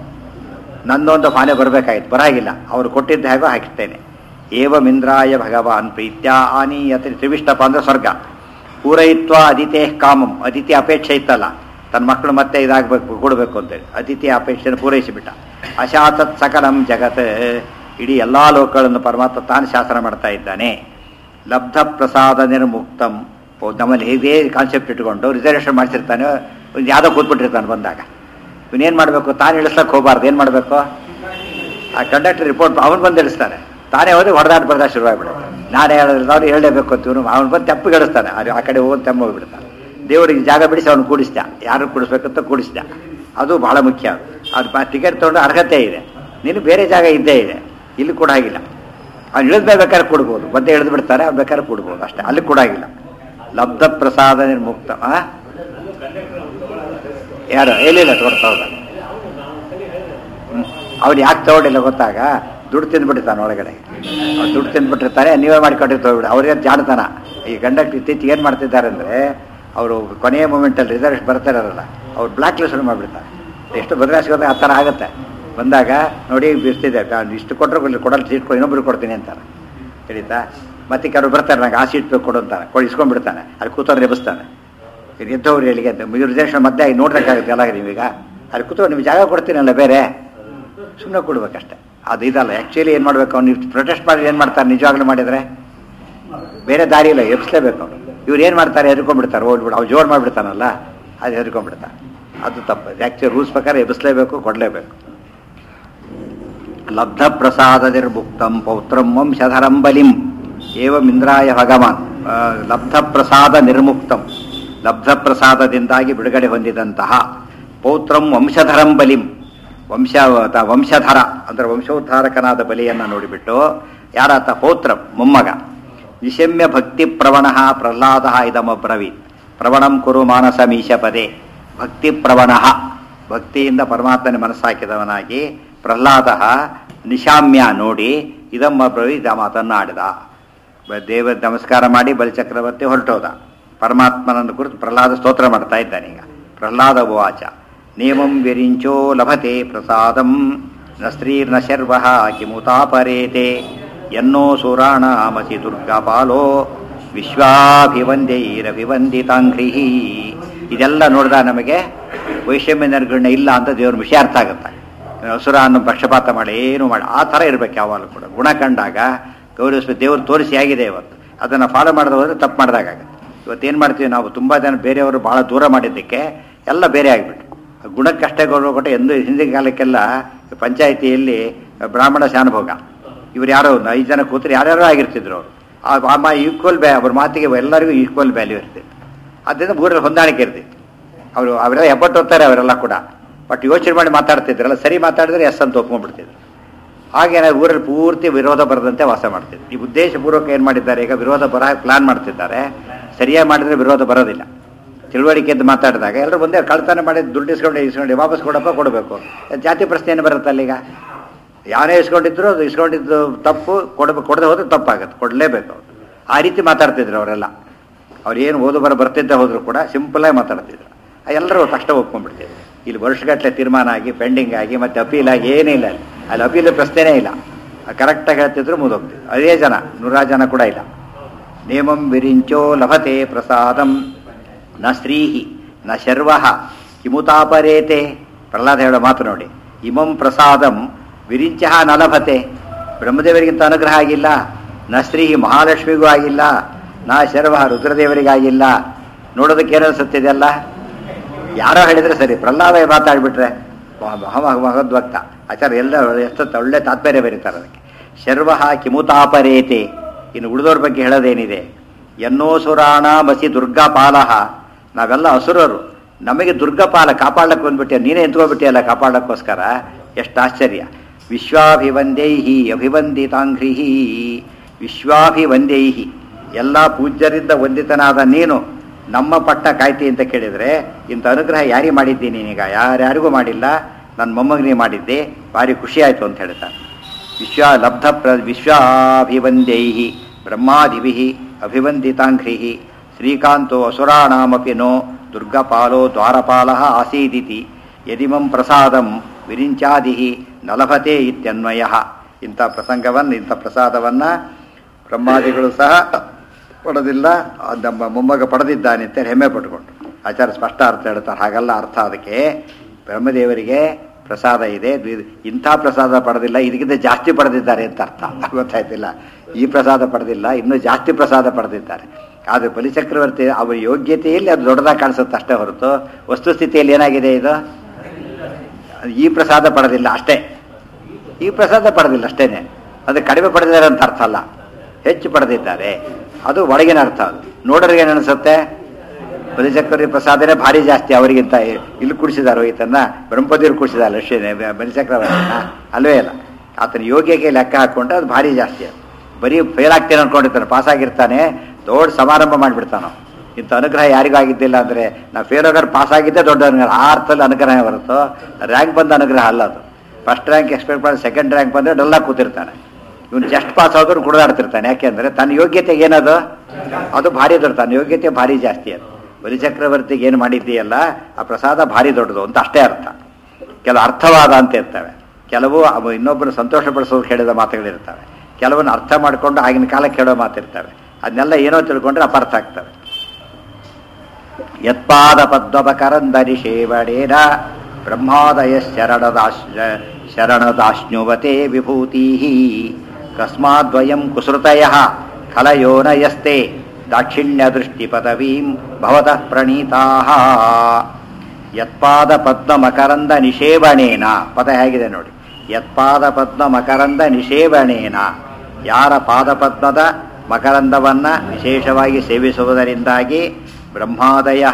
ನನ್ನೊಂದು ಫಾನೆ ಬರಬೇಕಾಗಿತ್ತು ಬರಾಗಿಲ್ಲ ಅವರು ಕೊಟ್ಟಿದ್ದು ಹೇಗೋ ಹಾಕಿಸ್ತೇನೆ ಏವಮಿಂದ್ರಾಯ ಭಗವಾನ್ ಪ್ರೀತ್ಯ ಆನೀಯತೆ ತ್ರಿವಿಷ್ಟಪ ಅಂದ್ರೆ ಸ್ವರ್ಗ ಪೂರಯಿತ್ವ ಅದಿತೇ ಕಾಮಂ ಅದಿತಿ ಅಪೇಕ್ಷೆ ಇತ್ತಲ್ಲ ತನ್ನ ಮಕ್ಕಳು ಮತ್ತೆ ಇದಾಗಬೇಕು ಕೊಡಬೇಕು ಅಂತೇಳಿ ಅತಿಥಿ ಅಪೇಕ್ಷೆಯನ್ನು ಪೂರೈಸಿಬಿಟ್ಟ ಅಶಾತತ್ ಸಕಲಂ ಜಗತ್ ಇಡೀ ಎಲ್ಲ ಲೋಕಗಳನ್ನು ಪರಮಾತ್ಮ ತಾನು ಶಾಸನ ಮಾಡ್ತಾ ಇದ್ದಾನೆ ಲಬ್ಧ ಪ್ರಸಾದ ನಿರ್ಮುಕ್ತಂ ಓ, ನಮ್ಮಲ್ಲಿ ಇದೇ ಕಾನ್ಸೆಪ್ಟ್ ಇಟ್ಕೊಂಡು ರಿಸರ್ವೇಷನ್ ಮಾಡಿಸಿರ್ತಾನೆ ಒಂದು ಯಾವುದೋ ಕೂತ್ಬಿಟ್ಟಿರ್ತಾನೆ ಬಂದಾಗ ಇವನೇನು ಮಾಡಬೇಕು ತಾನು ಇಳಿಸ್ಲಕ್ಕೆ ಹೋಗಬಾರ್ದು ಏನು ಮಾಡಬೇಕು ಆ ಕಂಡಕ್ಟರ್ ರಿಪೋರ್ಟ್ ಅವನು ಬಂದು ಇಳಿಸ್ತಾನೆ ತಾನೇ ಹೋದ್ರೆ ಹೊಡೆದಾಟ ಬರ್ದ ಶುರುವಾಗ್ಬಿಡುತ್ತೆ ನಾನೇ ಹೇಳಿದ್ರೆ ಅವ್ನು ಹೇಳಲೇಬೇಕು ಅಂತ ಇವನು ಅವನು ಬಂದು ತೆಪ್ಪಗೆ ಇಳಿಸ್ತಾನೆ ಅದು ಆ ಕಡೆ ಹೋಗಿ ತೆಮ್ಮ ಹೋಗ್ಬಿಡ್ತಾನೆ ದೇವರಿಗೆ ಜಾಗ ಬಿಡಿಸಿ ಅವ್ನು ಕೂಡಿಸ್ದ ಯಾರು ಕೂಡಿಸ್ಬೇಕಂತ ಕೂಡಿಸ್ದ ಅದು ಬಹಳ ಮುಖ್ಯ ಅದು ಟಿಕೆಟ್ ತೊಗೊಂಡು ಅರ್ಹತೆ ಇದೆ ನೀನು ಬೇರೆ ಜಾಗ ಇದ್ದೇ ಇದೆ ಇಲ್ಲಿ ಕೂಡ ಆಗಿಲ್ಲ ಅವ್ನು ಇಳಿದ್ಮೇಲೆ ಬೇಕಾದ್ರೆ ಕೊಡ್ಬೋದು ಮತ್ತೆ ಇಳಿದು ಬಿಡ್ತಾರೆ ಅವ್ನು ಬೇಕಾದ್ರೆ ಕೊಡ್ಬೋದು ಅಷ್ಟೇ ಅಲ್ಲಿ ಕೂಡ ಆಗಿಲ್ಲ ಲಬ್ಧ ಪ್ರಸಾದ ನಿರ್ಮುಕ್ತ ಆ? ಯಾರು ಎಲ್ಲಿಲ್ಲ ತೋರ್ತಾ ಹೋದ ಅವ್ನು ಯಾಕೆ ತಗೊಂಡಿಲ್ಲ ಗೊತ್ತಾಗ ದುಡ್ಡು ತಿಂದ್ಬಿಟ್ಟಿರ್ತಾನೆ ಒಳಗಡೆ ಅವ್ನು ದುಡ್ಡು ತಿಂದ್ಬಿಟ್ಟಿರ್ತಾರೆ ನೀವೇ ಮಾಡಿಕೊಂಡಿರ್ತ ಹೋಗ್ಬಿಡಿ ಅವ್ರಿಗೆ ಜಾಣತನ ಈ ಕಂಡಕ್ಟರ್ ಇತ್ತೀಚೆಗೆ ಏನು ಮಾಡ್ತಿದ್ದಾರೆ ಅಂದರೆ ಅವರು ಕೊನೆಯ ಮೂಮೆಂಟಲ್ಲಿ ರಿಸರ್ವ್ ಬರ್ತಾರಲ್ಲ ಅವ್ರು ಬ್ಲ್ಯಾಕ್ ಲಿಸ್ಟ್ ಮಾಡಿಬಿಡ್ತಾರೆ ಎಷ್ಟು ಬದಲಾಯಿಸ್ಕೋದ್ರೆ ಆ ಥರ ಆಗುತ್ತೆ ಬಂದಾಗ ನೋಡಿ ಬಿಸ್ತಿದೆ ನಾನು ಇಷ್ಟು ಕೊಟ್ಟರು ಕೊಡಲು ಸೀಟ್ ಕೊಡಿ ಇನ್ನೊಬ್ರು ಕೊಡ್ತೀನಿ ಅಂತಾರೆ ಹೇಳಿತಾ ಮತ್ತೆ ಕೆಲವರು ಬರ್ತಾರೆ ನಂಗೆ ಆ ಸೀಟ್ ಬೇಕು ಕೊಡು ಅಂತಾನೆ ಕೊಡಿ ಇಸ್ಕೊಂಡ್ಬಿಡ್ತಾನೆ ಅಲ್ಲಿ ಕೂತವ್ರು ಎಬ್ಬಿಸ್ತಾನೆ ಇದು ಎದ್ದವ್ರು ಎಲ್ಲಿಗೆ ಅಂತ ರಿಸರ್ವೇಷನ್ ಮಧ್ಯೆ ಆಗಿ ನೋಡ್ಬೇಕಾಗುತ್ತೆ ಎಲ್ಲ ನೀವೀಗ ಅಲ್ಲಿ ಕೂತ್ಕೊಂಡು ನಿಮ್ಗೆ ಜಾಗ ಕೊಡ್ತೀನಲ್ಲ ಬೇರೆ ಸುಮ್ಮನೆ ಕೊಡ್ಬೇಕಷ್ಟೆ ಅದು ಇದಲ್ಲ ಆ್ಯಕ್ಚುಲಿ ಏನು ಮಾಡಬೇಕು ಅವ್ನು ನೀವು ಪ್ರೊಟೆಸ್ಟ್ ಮಾಡಿ ಏನು ಮಾಡ್ತಾರೆ ನಿಜವಾಗ್ಲೂ ಮಾಡಿದರೆ ಬೇರೆ ದಾರಿ ಇಲ್ಲ ಎಬ್ಸ್ಲೇಬೇಕು ಅವ್ರು ಇವ್ರು ಏನು ಮಾಡ್ತಾರೆ ಹೆದರ್ಕೊಂಡ್ಬಿಡ್ತಾರೆ ಓಡ್ಬಿಡು ಅವ್ರು ಜೋರು ಮಾಡಿಬಿಡ್ತಾನಲ್ಲ ಅದು ಹೆದರ್ಕೊಂಡ್ಬಿಡ್ತಾನೆ ಅದು ತಪ್ಪು ಆ್ಯಕ್ಚುಲಿ ರೂಲ್ಸ್ ಪ್ರಕಾರ ಎಬ್ಸ್ಲೇಬೇಕು ಕೊಡಲೇಬೇಕು ಲಬ್ಧ ಪ್ರಸಾದದಿರ್ಭುಕ್ತಂ ಪೌತ್ರಂ ವಂಶಧರಂ ಬಲಿಂ ಏವಮಿಂದ್ರಾಯ ಭಗವಾನ್ ಆ, ಲಬ್ಧ ಪ್ರಸಾದ ನಿರ್ಮುಕ್ತಂ ಲಬ್ಧ ಪ್ರಸಾದದಿಂದಾಗಿ ಬಿಡುಗಡೆ ಹೊಂದಿದಂತಹ ಪೌತ್ರಂ ವಂಶಧರಂ ಬಲಿಂ ವಂಶ ತ- ವಂಶಧರ ಅಂದರೆ ವಂಶೋದ್ಧಾರಕನಾದ ಬಲಿಯನ್ನು ನೋಡಿಬಿಟ್ಟು ಯಾರಾತ ಪೌತ್ರಂ ಮೊಮ್ಮಗ ನಿಶಮ್ಯ ಭಕ್ತಿ ಪ್ರವಣ ಪ್ರಹ್ಲಾದ ಇದಮಬ್ರವೀತ್ ಪ್ರವಣಂ ಕುರು ಮಾನಸ ಮೀಶ ಪದೇ ಭಕ್ತಿ ಪ್ರವಣ ಭಕ್ತಿಯಿಂದ ಪರಮಾತ್ಮನ ಮನಸ್ಸಾಕಿದವನಾಗಿ ಪ್ರಹ್ಲಾದ ನಿಶಾಮ್ಯ ನೋಡಿ ಇದಮ್ಮ ಬ್ರವೀತ್ ಆ ಮಾತನ್ನು ಆಡಿದ ಬ- ದೇವ ನಮಸ್ಕಾರ ಮಾಡಿ ಬಲಿಚಕ್ರವರ್ತಿ ಹೊರಟೋದ ಪರಮಾತ್ಮನನ್ನು ಕುರಿತು ಪ್ರಹ್ಲಾದ ಸ್ತೋತ್ರ ಮಾಡ್ತಾ ಇದ್ದಾನೆ ಈಗ ಪ್ರಹ್ಲಾದ ಉವಾಚ ನೇಮಂ ವಿರಿಂಚೋ ಲಭತೆ ಪ್ರಸಾದಂ ನ ಸ್ತ್ರೀರ್ನ ಶರ್ವ ಕಿಮುತಾಪರೇತೆ ಎನ್ನೋ ಸುರಾಣಾಮಸಿ ದುರ್ಗಾಪಾಲೋ ವಿಶ್ವಾಭಿವಂದ್ಯೈರಭಿವಂದಿತಾಂಘ್ರಿ ಇದೆಲ್ಲ ನೋಡಿದ ನಮಗೆ ವೈಷಮ್ಯ ನಿರ್ಗಣ್ಯ ಇಲ್ಲ ಅಂತ ದೇವ್ರ ವಿಷಯ ಅರ್ಥ ಆಗುತ್ತೆ ಹಸುರ ಅನ್ನೋ ಪಕ್ಷಪಾತ ಮಾಡಿ ಏನು ಮಾಡಿ ಆ ಥರ ಇರಬೇಕು ಯಾವಾಗಲೂ ಕೂಡ ಗುಣ ಕಂಡಾಗ ಗೌರವಿಸ್ಬೇಕು ದೇವರು ತೋರಿಸಿ ಆಗಿದೆ ಇವತ್ತು ಅದನ್ನು ಫಾಲೋ ಮಾಡಿದ ಹೋದ್ರೆ ತಪ್ಪು ಮಾಡಿದಾಗುತ್ತೆ ಇವತ್ತೇನು ಮಾಡ್ತೀವಿ ನಾವು ತುಂಬ ಜನ ಬೇರೆಯವರು ಭಾಳ ದೂರ ಮಾಡಿದ್ದಕ್ಕೆ ಎಲ್ಲ ಬೇರೆ ಆಗಿಬಿಟ್ಟು ಗುಣಕ್ಕಷ್ಟೇ ಗೌರವ ಕೊಟ್ಟು ಎಂದು ಹಿಂದಿನ ಕಾಲಕ್ಕೆಲ್ಲ ಪಂಚಾಯಿತಿಯಲ್ಲಿ ಬ್ರಾಹ್ಮಣ ಶಾನುಭೋಗ ಇವ್ರು ಯಾರೋ ಒಂದು ಐದು ಜನ ಕೂತ್ರು ಯಾರ್ಯಾರೋ ಆಗಿರ್ತಿದ್ರು ಅವರು ಆ ಈಕ್ವಲ್ ಬ್ಯಾ ಅವ್ರ ಮಾತಿಗೆ ಎಲ್ಲರಿಗೂ ಈಕ್ವಲ್ ವ್ಯಾಲ್ಯೂ ಇರ್ತಿತ್ತು ಅದರಿಂದ ಊರಲ್ಲಿ ಹೊಂದಾಣಿಕೆ ಇರ್ತಿತ್ತು ಅವರು ಅವರೆಲ್ಲ ಎಬ್ಬಟ್ಟು ಹೋಗ್ತಾರೆ ಅವರೆಲ್ಲ ಕೂಡ ಬಟ್ ಯೋಚನೆ ಮಾಡಿ ಮಾತಾಡ್ತಿದ್ರಲ್ಲ ಸರಿ ಮಾತಾಡಿದ್ರೆ ಎಸ್ ಅಂತ ಒಪ್ಕೊಂಡ್ಬಿಡ್ತಿದ್ರು ಹಾಗೇನ ಊರಲ್ಲಿ ಪೂರ್ತಿ ವಿರೋಧ ಬರದಂತೆ ವಾಸ ಮಾಡ್ತಿದ್ರು ಈ ಉದ್ದೇಶಪೂರ್ವಕ ಏನು ಮಾಡಿದ್ದಾರೆ ಈಗ ವಿರೋಧ ಬರ ಪ್ಲಾನ್ ಮಾಡ್ತಿದ್ದಾರೆ ಸರಿಯಾಗಿ ಮಾಡಿದ್ರೆ ವಿರೋಧ ಬರೋದಿಲ್ಲ ತಿಳುವಳಿಕೆ ಅಂತ ಮಾತಾಡಿದಾಗ ಎಲ್ಲರೂ ಬಂದೇ ಕಳ್ತನ ಮಾಡಿ ದುಡ್ಡು ಇಸ್ಕೊಂಡು ಇಸ್ಕೊಂಡು ವಾಪಸ್ ಕೊಡಪ್ಪ ಕೊಡಬೇಕು ಜಾತಿ ಪ್ರಶ್ನೆ ಏನು ಬರುತ್ತಲ್ಲ ಈಗ ಯಾರೇ ಇಸ್ಕೊಂಡಿದ್ರು ಅದು ಇಸ್ಕೊಂಡಿದ್ದು ತಪ್ಪು ಕೊಡಬೇಕು ಕೊಡದೆ ಹೋದ್ರೆ ತಪ್ಪಾಗುತ್ತೆ ಕೊಡಲೇಬೇಕು ಅವ್ರು ಆ ರೀತಿ ಮಾತಾಡ್ತಿದ್ರು ಅವರೆಲ್ಲ ಅವ್ರು ಏನು ಓದು ಬರ ಬರ್ತಿದ್ದ ಹೋದ್ರು ಕೂಡ ಸಿಂಪಲಾಗಿ ಮಾತಾಡ್ತಿದ್ರು ಆ ಎಲ್ಲರೂ ಕಷ್ಟ ಒಪ್ಕೊಂಡ್ಬಿಡ್ತಿದ್ರು ಇಲ್ಲಿ ವರ್ಷಗಟ್ಟಲೆ ತೀರ್ಮಾನ ಆಗಿ ಪೆಂಡಿಂಗ್ ಆಗಿ ಮತ್ತೆ ಅಪೀಲ್ ಆಗಿ ಏನೇ ಇಲ್ಲ ಅಲ್ಲಿ ಅಲ್ಲಿ ಅಪೀಲ್ ಪ್ರಶ್ನೆನೇ ಇಲ್ಲ ಕರೆಕ್ಟಾಗಿ ಹೇಳ್ತಿದ್ರು ಮುದೋಗ್ತಿದ್ರು ಅದೇ ಜನ ನೂರಾರು ಜನ ಕೂಡ ಇಲ್ಲ ನೇಮಂ ವಿರಿಂಚೋ ಲಭತೆ ಪ್ರಸಾದಂ ನ ಸ್ತ್ರೀಹಿ ನ ಶರ್ವ ಕಿಮುತಾಪರೇತೆ ಪ್ರಹ್ಲಾದ ಹೇಳೋ ಮಾತು ನೋಡಿ ಇಮಂ ಪ್ರಸಾದಂ ವಿರಿಂಚ ನ ಲಭತೆ ಬ್ರಹ್ಮದೇವರಿಗಿಂತ ಅನುಗ್ರಹ ಆಗಿಲ್ಲ ನ ಸ್ತ್ರೀಹಿ ಮಹಾಲಕ್ಷ್ಮಿಗೂ ಆಗಿಲ್ಲ ನಾ ಶರ್ವ ರುದ್ರದೇವರಿಗಾಗಿಲ್ಲ ನೋಡೋದಕ್ಕೆ ಏನೋ ಸತ್ತಿದೆಯಲ್ಲ ಯಾರೋ ಹೇಳಿದ್ರೆ ಸರಿ ಪ್ರಹ್ಲಾದ ಮಾತಾಡ್ಬಿಟ್ರೆ ಮಹದ್ಭಕ್ತ ಆಚಾರ್ಯ ಎಲ್ಲ ಎಷ್ಟೊತ್ತು ಒಳ್ಳೆ ತಾತ್ಪರ್ಯ ಬರೀತಾರೆ ಅದಕ್ಕೆ ಶರ್ವ ಕಿಮುತಾಪರೇತೆ ಇನ್ನು ಉಳಿದವ್ರ ಬಗ್ಗೆ ಹೇಳೋದೇನಿದೆ ಎನ್ನೋಸುರಾಣ ಮಸಿ ದುರ್ಗಾಪಾಲಹ ನಾವೆಲ್ಲ ಅಸುರರು ನಮಗೆ ದುರ್ಗಪಾಲ ಕಾಪಾಡಕ್ಕೆ ಬಂದ್ಬಿಟ್ಟೆ ನೀನೇ ನಿಂತ್ಕೊಂಡ್ಬಿಟ್ಟಿಯಲ್ಲ ಕಾಪಾಡಕ್ಕೋಸ್ಕರ ಎಷ್ಟು ಆಶ್ಚರ್ಯ ವಿಶ್ವಾಭಿವಂದ್ಯೈಹಿ ಅಭಿವಂದಿತಾಂಘ್ರಿಹಿ ವಿಶ್ವಾಭಿವಂದ್ಯೈಹಿ ಎಲ್ಲ ಪೂಜ್ಯರಿಂದ ವಂದಿತನಾದ ನೀನು ನಮ್ಮ ಪಟ್ಟ ಕಾಯ್ತಿ ಅಂತ ಕೇಳಿದರೆ ಇಂಥ ಅನುಗ್ರಹ ಯಾರಿಗೆ ಮಾಡಿದ್ದೀನಿ ನೀನೀಗ ಯಾರ್ಯಾರಿಗೂ ಮಾಡಿಲ್ಲ ನನ್ನ ಮೊಮ್ಮಗನಿಗೆ ಮಾಡಿದ್ದೆ ಭಾರಿ ಖುಷಿ ಆಯಿತು ಅಂತ ಹೇಳ್ತಾನೆ ವಿಶ್ವ ಲಬ್ಧ ಪ್ರ ವಿಶ್ವಾಭಿವಂದ್ಯೈ ಬ್ರಹ್ಮಾದಿಭಿ ಅಭಿವಂದಿತಾಂಘ್ರಿ ಶ್ರೀಕಾಂತೋ ಅಸುರಾಣಾಮಪಿ ನೋ ದುರ್ಗಪಾಲೋ ದ್ವಾರಪಾಲ ಆಸೀದಿತಿ ಯದಿಮಂ ಪ್ರಸಾದಂ ವಿರಿಂಚಾದಿ ನಲಭತೆ ಇತ್ಯನ್ವಯ ಇಂಥ ಪ್ರಸಂಗವನ್ನು ಇಂಥ ಪ್ರಸಾದವನ್ನು ಬ್ರಹ್ಮಾದಿಗಳು ಸಹ ಪಡೆದಿಲ್ಲ ಆ ನಮ್ಮ ಮೊಮ್ಮಗ ಪಡೆದಿದ್ದಾನೆ ಅಂತ ಹೆಮ್ಮೆ ಪಟ್ಕೊಂಡು ಆಚಾರ ಸ್ಪಷ್ಟ ಅರ್ಥ ಹೇಳ್ತಾರೆ ಹಾಗಲ್ಲ ಅರ್ಥ ಅದಕ್ಕೆ ಬ್ರಹ್ಮದೇವರಿಗೆ ಪ್ರಸಾದ ಇದೆ ಇದು- ಇಂಥ ಪ್ರಸಾದ ಪಡೆದಿಲ್ಲ ಇದಕ್ಕಿಂತ ಜಾಸ್ತಿ ಪಡೆದಿದ್ದಾರೆ ಅಂತ ಅರ್ಥ ಗೊತ್ತಾಯ್ತಿಲ್ಲ ಈ ಪ್ರಸಾದ ಪಡೆದಿಲ್ಲ ಇನ್ನೂ ಜಾಸ್ತಿ ಪ್ರಸಾದ ಪಡೆದಿದ್ದಾರೆ ಆದರೆ ಬಲಿಚಕ್ರವರ್ತಿ ಅವರ ಯೋಗ್ಯತೆಯಲ್ಲಿ ಅದು ದೊಡ್ಡದಾಗಿ ಕಾಣಿಸುತ್ತೆ ಅಷ್ಟೇ ಹೊರತು ವಸ್ತುಸ್ಥಿತಿಯಲ್ಲಿ ಏನಾಗಿದೆ ಇದು ಈ ಪ್ರಸಾದ ಪಡೆದಿಲ್ಲ ಅಷ್ಟೇ ಈ ಪ್ರಸಾದ ಪಡೆದಿಲ್ಲ ಅಷ್ಟೇನೆ ಅದು ಕಡಿಮೆ ಪಡೆದಿದ್ದಾರೆ ಅಂತ ಅರ್ಥ ಅಲ್ಲ ಹೆಚ್ಚು ಪಡೆದಿದ್ದಾರೆ ಅದು ಒಳಗಿನ ಅರ್ಥ ಅದು ನೋಡೋರಿಗೆ ಏನು ಅನಿಸುತ್ತೆ ಬಲಿಚಕ್ರವರ್ತಿ ಪ್ರಸಾದನೇ ಭಾರಿ ಜಾಸ್ತಿ ಅವರಿಗಿಂತ ಇಲ್ಲಿ ಕುಡಿಸಿದಾರೋ ಈತನ್ನ ಬ್ರಹ್ಮಪದಿರು ಕುಡಿಸಿದಾರೆ ಅಷ್ಟೇ ಬಲಿಚಕ್ರವರ್ತಿನ ಅಲ್ವೇ ಇಲ್ಲ ಆತನ ಯೋಗ್ಯಕ್ಕೆ ಲೆಕ್ಕ ಹಾಕ್ಕೊಂಡ್ರೆ ಅದು ಭಾರಿ ಜಾಸ್ತಿ ಅದು ಬರೀ ಫೇಲ್ ಆಗ್ತೇನೆ ಅನ್ಕೊಂಡಿರ್ತಾನೆ ಪಾಸ್ ಆಗಿರ್ತಾನೆ ದೊಡ್ಡ ಸಮಾರಂಭ ಮಾಡಿಬಿಡ್ತಾನೋ ಇಂಥ ಅನುಗ್ರಹ ಯಾರಿಗೂ ಆಗಿದ್ದಿಲ್ಲ ಅಂದರೆ ನಾವು ಫೇಲ್ ಆಗೋರು ಪಾಸ್ ಆಗಿದ್ದೇ ದೊಡ್ಡ ಅನುಗ್ರಹ ಆ ಅರ್ಥದಲ್ಲಿ ಅನುಗ್ರಹ ಹೊರತು ರ್ಯಾಂಕ್ ಬಂದ ಅನುಗ್ರಹ ಅಲ್ಲ ಅದು ಫಸ್ಟ್ ರ್ಯಾಂಕ್ ಎಕ್ಸ್ಪೆಕ್ಟ್ ಮಾಡಿ ಸೆಕೆಂಡ್ ರ್ಯಾಂಕ್ ಬಂದರೆ ಡಲ್ಲಾಗಿ ಕೂತಿರ್ತಾನೆ ಇವನು ಜಸ್ಟ್ ಪಾಸ್ ಆದ್ರೂ ಕುಡಿದಾಡ್ತಿರ್ತಾನೆ ಯಾಕೆಂದ್ರೆ ತನ್ನ ಯೋಗ್ಯತೆಗೆ ಏನದು ಅದು ಭಾರಿ ದೊಡ್ಡ ತನ್ನ ಯೋಗ್ಯತೆ ಭಾರಿ ಜಾಸ್ತಿ ಅದು ಬಲಿಚಕ್ರವರ್ತಿಗೆ ಏನು ಮಾಡಿದ್ದೀಯಲ್ಲ ಆ ಪ್ರಸಾದ ಭಾರಿ ದೊಡ್ಡದು ಅಂತ ಅಷ್ಟೇ ಅರ್ಥ ಕೆಲವು ಅರ್ಥವಾದ ಅಂತ ಇರ್ತವೆ ಕೆಲವು ಅವು ಇನ್ನೊಬ್ಬರು ಸಂತೋಷಪಡಿಸೋದು ಹೇಳಿದ ಮಾತುಗಳಿರ್ತವೆ ಕೆಲವನ್ನ ಅರ್ಥ ಮಾಡಿಕೊಂಡು ಆಗಿನ ಕಾಲಕ್ಕೆ ಹೇಳೋ ಮಾತಿರ್ತವೆ ಅದನ್ನೆಲ್ಲ ಏನೋ ತಿಳ್ಕೊಂಡ್ರೆ ಅಪಾರ್ಥ ಆಗ್ತವೆ ಯತ್ಪಾದ ಪದ್ಮಪಕರಂದರಿ ಶೇವಡೇನ ಬ್ರಹ್ಮಾದಯ ಶರಣದಾಶ್ ಶರಣದಾಶ್ನುವತೆ ವಿಭೂತಿ ಕಸ್ಮಾದ್ವಯಂ ಕುಸೃತಯ ಖಲಯೋನಯಸ್ತೆ ದಾಕ್ಷಿಣ್ಯ ದೃಷ್ಟಿ ಪದವೀಂ ಭವತಃ ಪ್ರಣೀತಾ ಯತ್ಪಾದ ಪದ್ಮ ಮಕರಂದ ನಿಷೇವಣೇನ ಪದ ಹೇಗಿದೆ ನೋಡಿ ಯತ್ಪಾದ ಪದ್ಮ ಮಕರಂದ ನಿಷೇವಣೇನ ಯಾರ ಪಾದಪದ್ಮದ ಮಕರಂದವನ್ನ ವಿಶೇಷವಾಗಿ ಸೇವಿಸುವುದರಿಂದಾಗಿ ಬ್ರಹ್ಮಾದಯ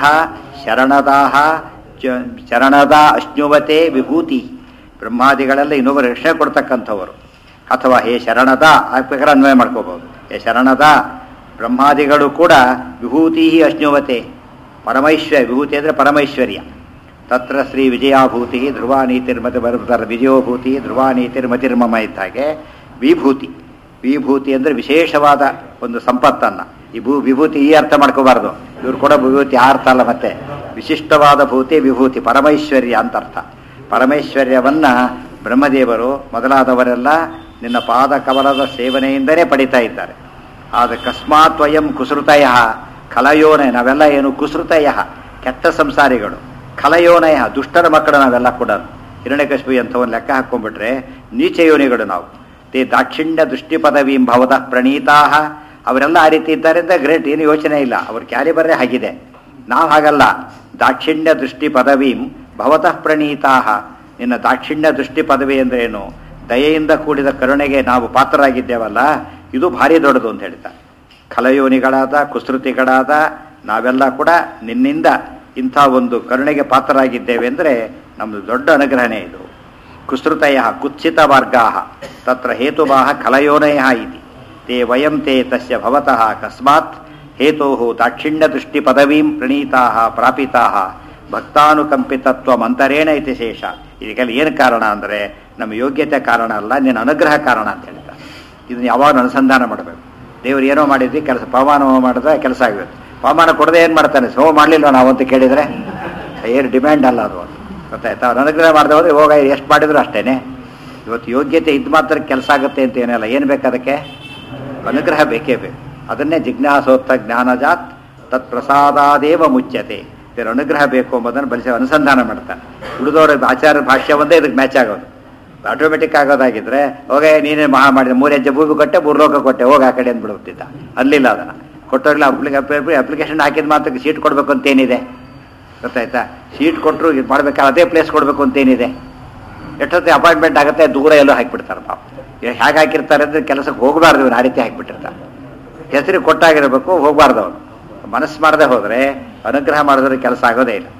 ಶರಣದಾಹ ಚ- ಶರಣದ ಅಶ್ನುವತೆ ವಿಭೂತಿ ಬ್ರಹ್ಮಾದಿಗಳೆಲ್ಲ ಇನ್ನೊಬ್ಬರು ರಕ್ಷಣೆ ಕೊಡ್ತಕ್ಕಂಥವರು ಅಥವಾ ಹೇ ಶರಣದ ಆ ಪ್ರಕಾರ ಅನ್ವಯ ಮಾಡ್ಕೋಬಹುದು ಹೇ ಶರಣದ ಬ್ರಹ್ಮಾದಿಗಳು ಕೂಡ ವಿಭೂತಿ ಅಶ್ನುವತೆ ಪರಮೈಶ್ವರ್ಯ ವಿಭೂತಿ ಅಂದರೆ ಪರಮೈಶ್ವರ್ಯ ತತ್ರ ಶ್ರೀ ವಿಜಯಾಭೂತಿ ಧ್ರುವ ನೀತಿರ್ಮತಿ ಬರ್ತಾರೆ ವಿಜಯೋಭೂತಿ ಧ್ರುವ ನೀತಿರ್ಮತಿರ್ಮಮ ಇದ್ದ ಹಾಗೆ ವಿಭೂತಿ ವಿಭೂತಿ ಅಂದರೆ ವಿಶೇಷವಾದ ಒಂದು ಸಂಪತ್ತನ್ನು ಈ ಭೂ ವಿಭೂತಿ ಈ ಅರ್ಥ ಮಾಡ್ಕೋಬಾರ್ದು ಇವ್ರು ಕೂಡ ವಿಭೂತಿ ಆ ಅರ್ಥ ಅಲ್ಲ ಮತ್ತೆ ವಿಶಿಷ್ಟವಾದ ಭೂತಿ ವಿಭೂತಿ ಪರಮೈಶ್ವರ್ಯ ಅಂತ ಅರ್ಥ ಪರಮೈಶ್ವರ್ಯವನ್ನ ಬ್ರಹ್ಮದೇವರು ಮೊದಲಾದವರೆಲ್ಲ ನಿನ್ನ ಪಾದ ಕಮಲದ ಸೇವನೆಯಿಂದಲೇ ಪಡಿತಾ ಇದ್ದಾರೆ ಆದ ಕಸ್ಮಾತ್ ವಯಂ ಕುಸೃತಯ ಕಲಯೋನಯ ನಾವೆಲ್ಲ ಏನು ಕುಸೃತಯ ಕೆಟ್ಟ ಸಂಸಾರಿಗಳು ಕಲಯೋನಯ ದುಷ್ಟರ ಮಕ್ಕಳು ನಾವೆಲ್ಲ ಕೂಡ ಹಿರಣ್ಯಕಶ್ಮಿ ಅಂಥವನ್ನು ಲೆಕ್ಕ ಹಾಕೊಂಡ್ಬಿಟ್ರೆ ನೀಚ ಯೋನಿಗಳು ನಾವು ತೇ ದಾಕ್ಷಿಣ್ಯ ದೃಷ್ಟಿ ಪದವೀಂ ಭವತಃ ಪ್ರಣೀತಾ ಅವರೆಲ್ಲ ಆ ರೀತಿ ಇದ್ದಾರೆ ಅಂತ ಗ್ರೇಟ್ ಏನು ಯೋಚನೆ ಇಲ್ಲ ಅವ್ರ ಕ್ಯಾಲಿಬರೇ ಆಗಿದೆ ನಾವು ಹಾಗಲ್ಲ ದಾಕ್ಷಿಣ್ಯ ದೃಷ್ಟಿ ಪದವೀಂ ಭವತಃ ಪ್ರಣೀತಾ ನಿನ್ನ ದಾಕ್ಷಿಣ್ಯ ದೃಷ್ಟಿ ಪದವಿ ಅಂದ್ರೆ ಏನು ದಯೆಯಿಂದ ಕೂಡಿದ ಕರುಣೆಗೆ ನಾವು ಪಾತ್ರರಾಗಿದ್ದೇವಲ್ಲ ಇದು ಭಾರಿ ದೊಡ್ಡದು ಅಂತ ಹೇಳ್ತಾರೆ ಖಲಯೋನಿಗಳಾದ ಕುಸೃತಿಗಳಾದ ನಾವೆಲ್ಲ ಕೂಡ ನಿನ್ನಿಂದ ಇಂಥ ಒಂದು ಕರುಣೆಗೆ ಪಾತ್ರರಾಗಿದ್ದೇವೆ ಅಂದರೆ ನಮ್ಮದು ದೊಡ್ಡ ಅನುಗ್ರಹಣೆ ಇದು ಕುಸೃತಯ ಕುತ್ಸಿತ ವರ್ಗಾ ತತ್ರ ಹೇತುವಾಹ ಕಲಯೋನಯ ಇತಿ ತೇ ವಯಂ ತೇ ತಸ್ಯ ಭವತಃ ಕಸ್ಮಾತ್ ಹೇತೋ ದಾಕ್ಷಿಣ್ಯ ದೃಷ್ಟಿ ಪದವೀಂ ಪ್ರಣೀತಾ ಪ್ರಾಪಿತಾ ಭಕ್ತಾನುಕಂಪಿತತ್ವ ಮಂತರೇಣ ಇತಿ ಶೇಷ ಇದಕ್ಕೆಲ್ಲ ಏನು ಕಾರಣ ಅಂದರೆ ನಮ್ಮ ಯೋಗ್ಯತೆ ಕಾರಣ ಅಲ್ಲ ನಿನ್ನ ಅನುಗ್ರಹ ಕಾರಣ ಅಂತ ಹೇಳ್ತಾರೆ ಇದನ್ನ ಯಾವಾಗ ಅನುಸಂಧಾನ ಮಾಡಬೇಕು ದೇವರು ಏನೋ ಮಾಡಿದ್ವಿ ಕೆಲಸ ಪವಮಾನ ಹೋಮ ಮಾಡಿದ್ರೆ ಕೆಲಸ ಆಗಬೇಕು ಪವಮಾನ ಕೊಡದೆ ಏನು ಮಾಡ್ತಾನೆ ಹೋಮ ಮಾಡಲಿಲ್ಲ ನಾವು ಅಂತ ಕೇಳಿದರೆ ಏನು ಡಿಮ್ಯಾಂಡ್ ಅಲ್ಲ ಅದು ಗೊತ್ತಾಯ್ತಾ ಅವ್ರು ಅನುಗ್ರಹ ಮಾಡದೆ ಹೋದ್ರೆ ಹೋಗ ಎಷ್ಟು ಮಾಡಿದ್ರು ಅಷ್ಟೇನೆ ಇವತ್ತು ಯೋಗ್ಯತೆ ಇದು ಮಾತ್ರ ಕೆಲಸ ಆಗುತ್ತೆ ಅಂತ ಏನಿಲ್ಲ ಏನು ಬೇಕು ಅದಕ್ಕೆ ಅನುಗ್ರಹ ಬೇಕೇ ಬೇಕು ಅದನ್ನೇ ಜಿಜ್ಞಾಸೋತ್ತ ಜ್ಞಾನಜಾತ್ ತತ್ ಪ್ರಸಾದಾದೇವ ಮುಚ್ಯತೆ ಇದರ ಅನುಗ್ರಹ ಬೇಕು ಎಂಬುದನ್ನು ಬಲಿಸಿ ಅನುಸಂಧಾನ ಮಾಡ್ತಾನೆ ಉಳಿದವರ ಆಚಾರ ಭಾಷ್ಯ ಒಂದೇ ಇದಕ್ಕೆ ಮ್ಯಾಚ್ ಆಗೋದು ಆಟೋಮೆಟಿಕ್ ಆಗೋದಾಗಿದ್ರೆ ಹೋಗ ನೀನೇ ಮಹಾ ಮಾಡಿದ ಮೂರು ಹೆಜ್ಜೆ ಭೂಮಿ ಕೊಟ್ಟೆ ಮೂರು ಲೋಕ ಕೊಟ್ಟೆ ಹೋಗ ಆ ಕಡೆ ಅಂದ್ಬಿಡ್ತಿದ್ದ ಅಲ್ಲಿಲ್ಲ ಅದನ್ನು ಕೊಟ್ಟೋಗ್ಲಿ ಅಪ್ಲಿಕೆ ಅಪ್ಲಿಕೇಶನ್ ಹಾಕಿದ ಮಾತ್ರಕ್ಕೆ ಸೀಟ್ ಕೊಡಬೇಕು ಅಂತ ಏನಿದೆ ಗೊತ್ತಾಯ್ತಾ ಸೀಟ್ ಕೊಟ್ಟರು ಇದು ಮಾಡ್ಬೇಕಾದ್ರೆ ಅದೇ ಪ್ಲೇಸ್ ಕೊಡಬೇಕು ಅಂತ ಏನಿದೆ ಎಷ್ಟೊತ್ತಿಗೆ ಅಪಾಯಿಂಟ್ಮೆಂಟ್ ಆಗುತ್ತೆ ದೂರ ಎಲ್ಲೋ ಹಾಕಿಬಿಡ್ತಾರೆ ಪಾಪ ಹೇಗೆ ಹಾಕಿರ್ತಾರೆ ಅಂದರೆ ಕೆಲಸಕ್ಕೆ ಹೋಗಬಾರ್ದು ಇವ್ರು ಆ ರೀತಿ ಹಾಕಿಬಿಟ್ಟಿರ್ತಾರೆ ಹೆಸರಿಗೆ ಕೊಟ್ಟಾಗಿರ್ಬೇಕು ಹೋಗಬಾರ್ದು ಅವನು ಮನಸ್ಸು ಮಾಡದೆ ಹೋದರೆ ಅನುಗ್ರಹ ಮಾಡಿದ್ರೆ ಕೆಲಸ ಆಗೋದೇ ಇಲ್ಲ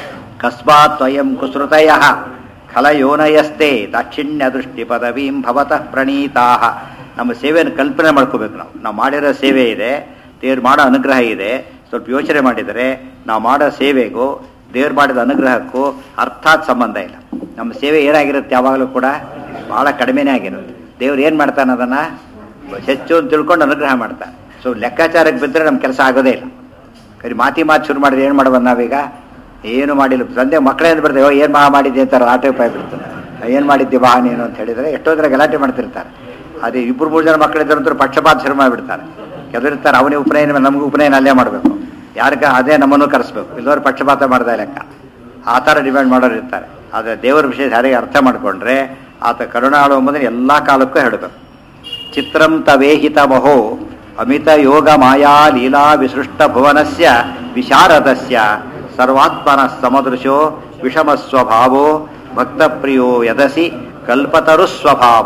ಕಸ್ಮಾತ್ ಸ್ವಯಂ ಕುಸೃತಯ ಖಲಯೋನಯಸ್ತೆ ದಾಕ್ಷಿಣ್ಯ ದೃಷ್ಟಿ ಪದವೀಂ ಭವತಃ ಪ್ರಣೀತಾ ನಮ್ಮ ಸೇವೆಯನ್ನು ಕಲ್ಪನೆ ಮಾಡ್ಕೋಬೇಕು ನಾವು ನಾವು ಮಾಡಿರೋ ಸೇವೆ ಇದೆ ದೇವ್ರು ಮಾಡೋ ಅನುಗ್ರಹ ಇದೆ ಸ್ವಲ್ಪ ಯೋಚನೆ ಮಾಡಿದರೆ ನಾವು ಮಾಡೋ ಸೇವೆಗೂ ದೇವ್ರು ಮಾಡಿದ ಅನುಗ್ರಹಕ್ಕೂ ಅರ್ಥಾತ್ ಸಂಬಂಧ ಇಲ್ಲ ನಮ್ಮ ಸೇವೆ ಏನಾಗಿರುತ್ತೆ ಯಾವಾಗಲೂ ಕೂಡ ಭಾಳ ಕಡಿಮೆನೇ ಆಗಿರುತ್ತೆ ದೇವ್ರು ಏನು ಮಾಡ್ತಾನೆ ಅದನ್ನು ಹೆಚ್ಚು ಅಂತ ತಿಳ್ಕೊಂಡು ಅನುಗ್ರಹ ಮಾಡ್ತಾನೆ ಸೊ ಲೆಕ್ಕಾಚಾರಕ್ಕೆ ಬಿದ್ದರೆ ನಮ್ಮ ಕೆಲಸ ಆಗೋದೇ ಇಲ್ಲ ಕರಿ ಮಾತಿ ಮಾತು ಶುರು ಮಾಡಿದ್ರೆ ಏನು ಮಾಡ್ಬೋದು ನಾವೀಗ ಏನು ಮಾಡಿಲ್ಲ ತಂದೆ ಮಕ್ಕಳೇನು ಬರ್ತೇವೆ ಏನು ಮಹಾ ಮಾಡಿದ್ದೆ ಅಂತಾರೆ ಆಟೋ ಪಾಯ್ ಬಿಡ್ತಾರೆ ಏನು ಮಾಡಿದ್ದೆ ಬಾ ನೀನು ಅಂತ ಹೇಳಿದರೆ ಎಷ್ಟೋ ಜನ ಗಲಾಟೆ ಮಾಡ್ತಿರ್ತಾರೆ ಅದೇ ಇಬ್ಬರು ಮೂರು ಜನ ಮಕ್ಕಳಿದ್ರಂತೂ ಪಕ್ಷಪಾತ ಶುರು ಮಾಡಿಬಿಡ್ತಾರೆ ಕೆದರಿರ್ತಾರೆ ಅವನಿಗೆ ಉಪನಯನ ನಮಗೂ ಉಪನಯನ ಅಲ್ಲೇ ಮಾಡಬೇಕು ಯಾರಿಗ ಅದೇ ನಮ್ಮನ್ನು ಕರೆಸ್ಬೇಕು ಇಲ್ಲವರು ಪಕ್ಷಪಾತ ಮಾಡ್ದೆ ಲೆಕ್ಕ ಆ ಥರ ಡಿಮ್ಯಾಂಡ್ ಮಾಡೋರು ಇರ್ತಾರೆ ಆದರೆ ದೇವರ ವಿಷಯ ಸರಿಯಾಗಿ ಅರ್ಥ ಮಾಡಿಕೊಂಡ್ರೆ ಆತ ಕರುಣಾಳು ಎಂಬುದನ್ನು ಎಲ್ಲ ಕಾಲಕ್ಕೂ ಹೇಳಬೇಕು ಚಿತ್ರಂ ತವೇಹಿತ ಮಹೋ ಅಮಿತ ಯೋಗ ಮಾಯಾ ಲೀಲಾ ವಿಸೃಷ್ಟ ಭುವನಸ್ಯ ವಿಶಾರದಸ್ಯ ಸರ್ವಾತ್ಮನ ಸಮದೃಶೋ ವಿಷಮ ಸ್ವಭಾವೋ ಭಕ್ತಪ್ರಿಯೋ ಯದಸಿ ಕಲ್ಪತರು ಸ್ವಭಾವ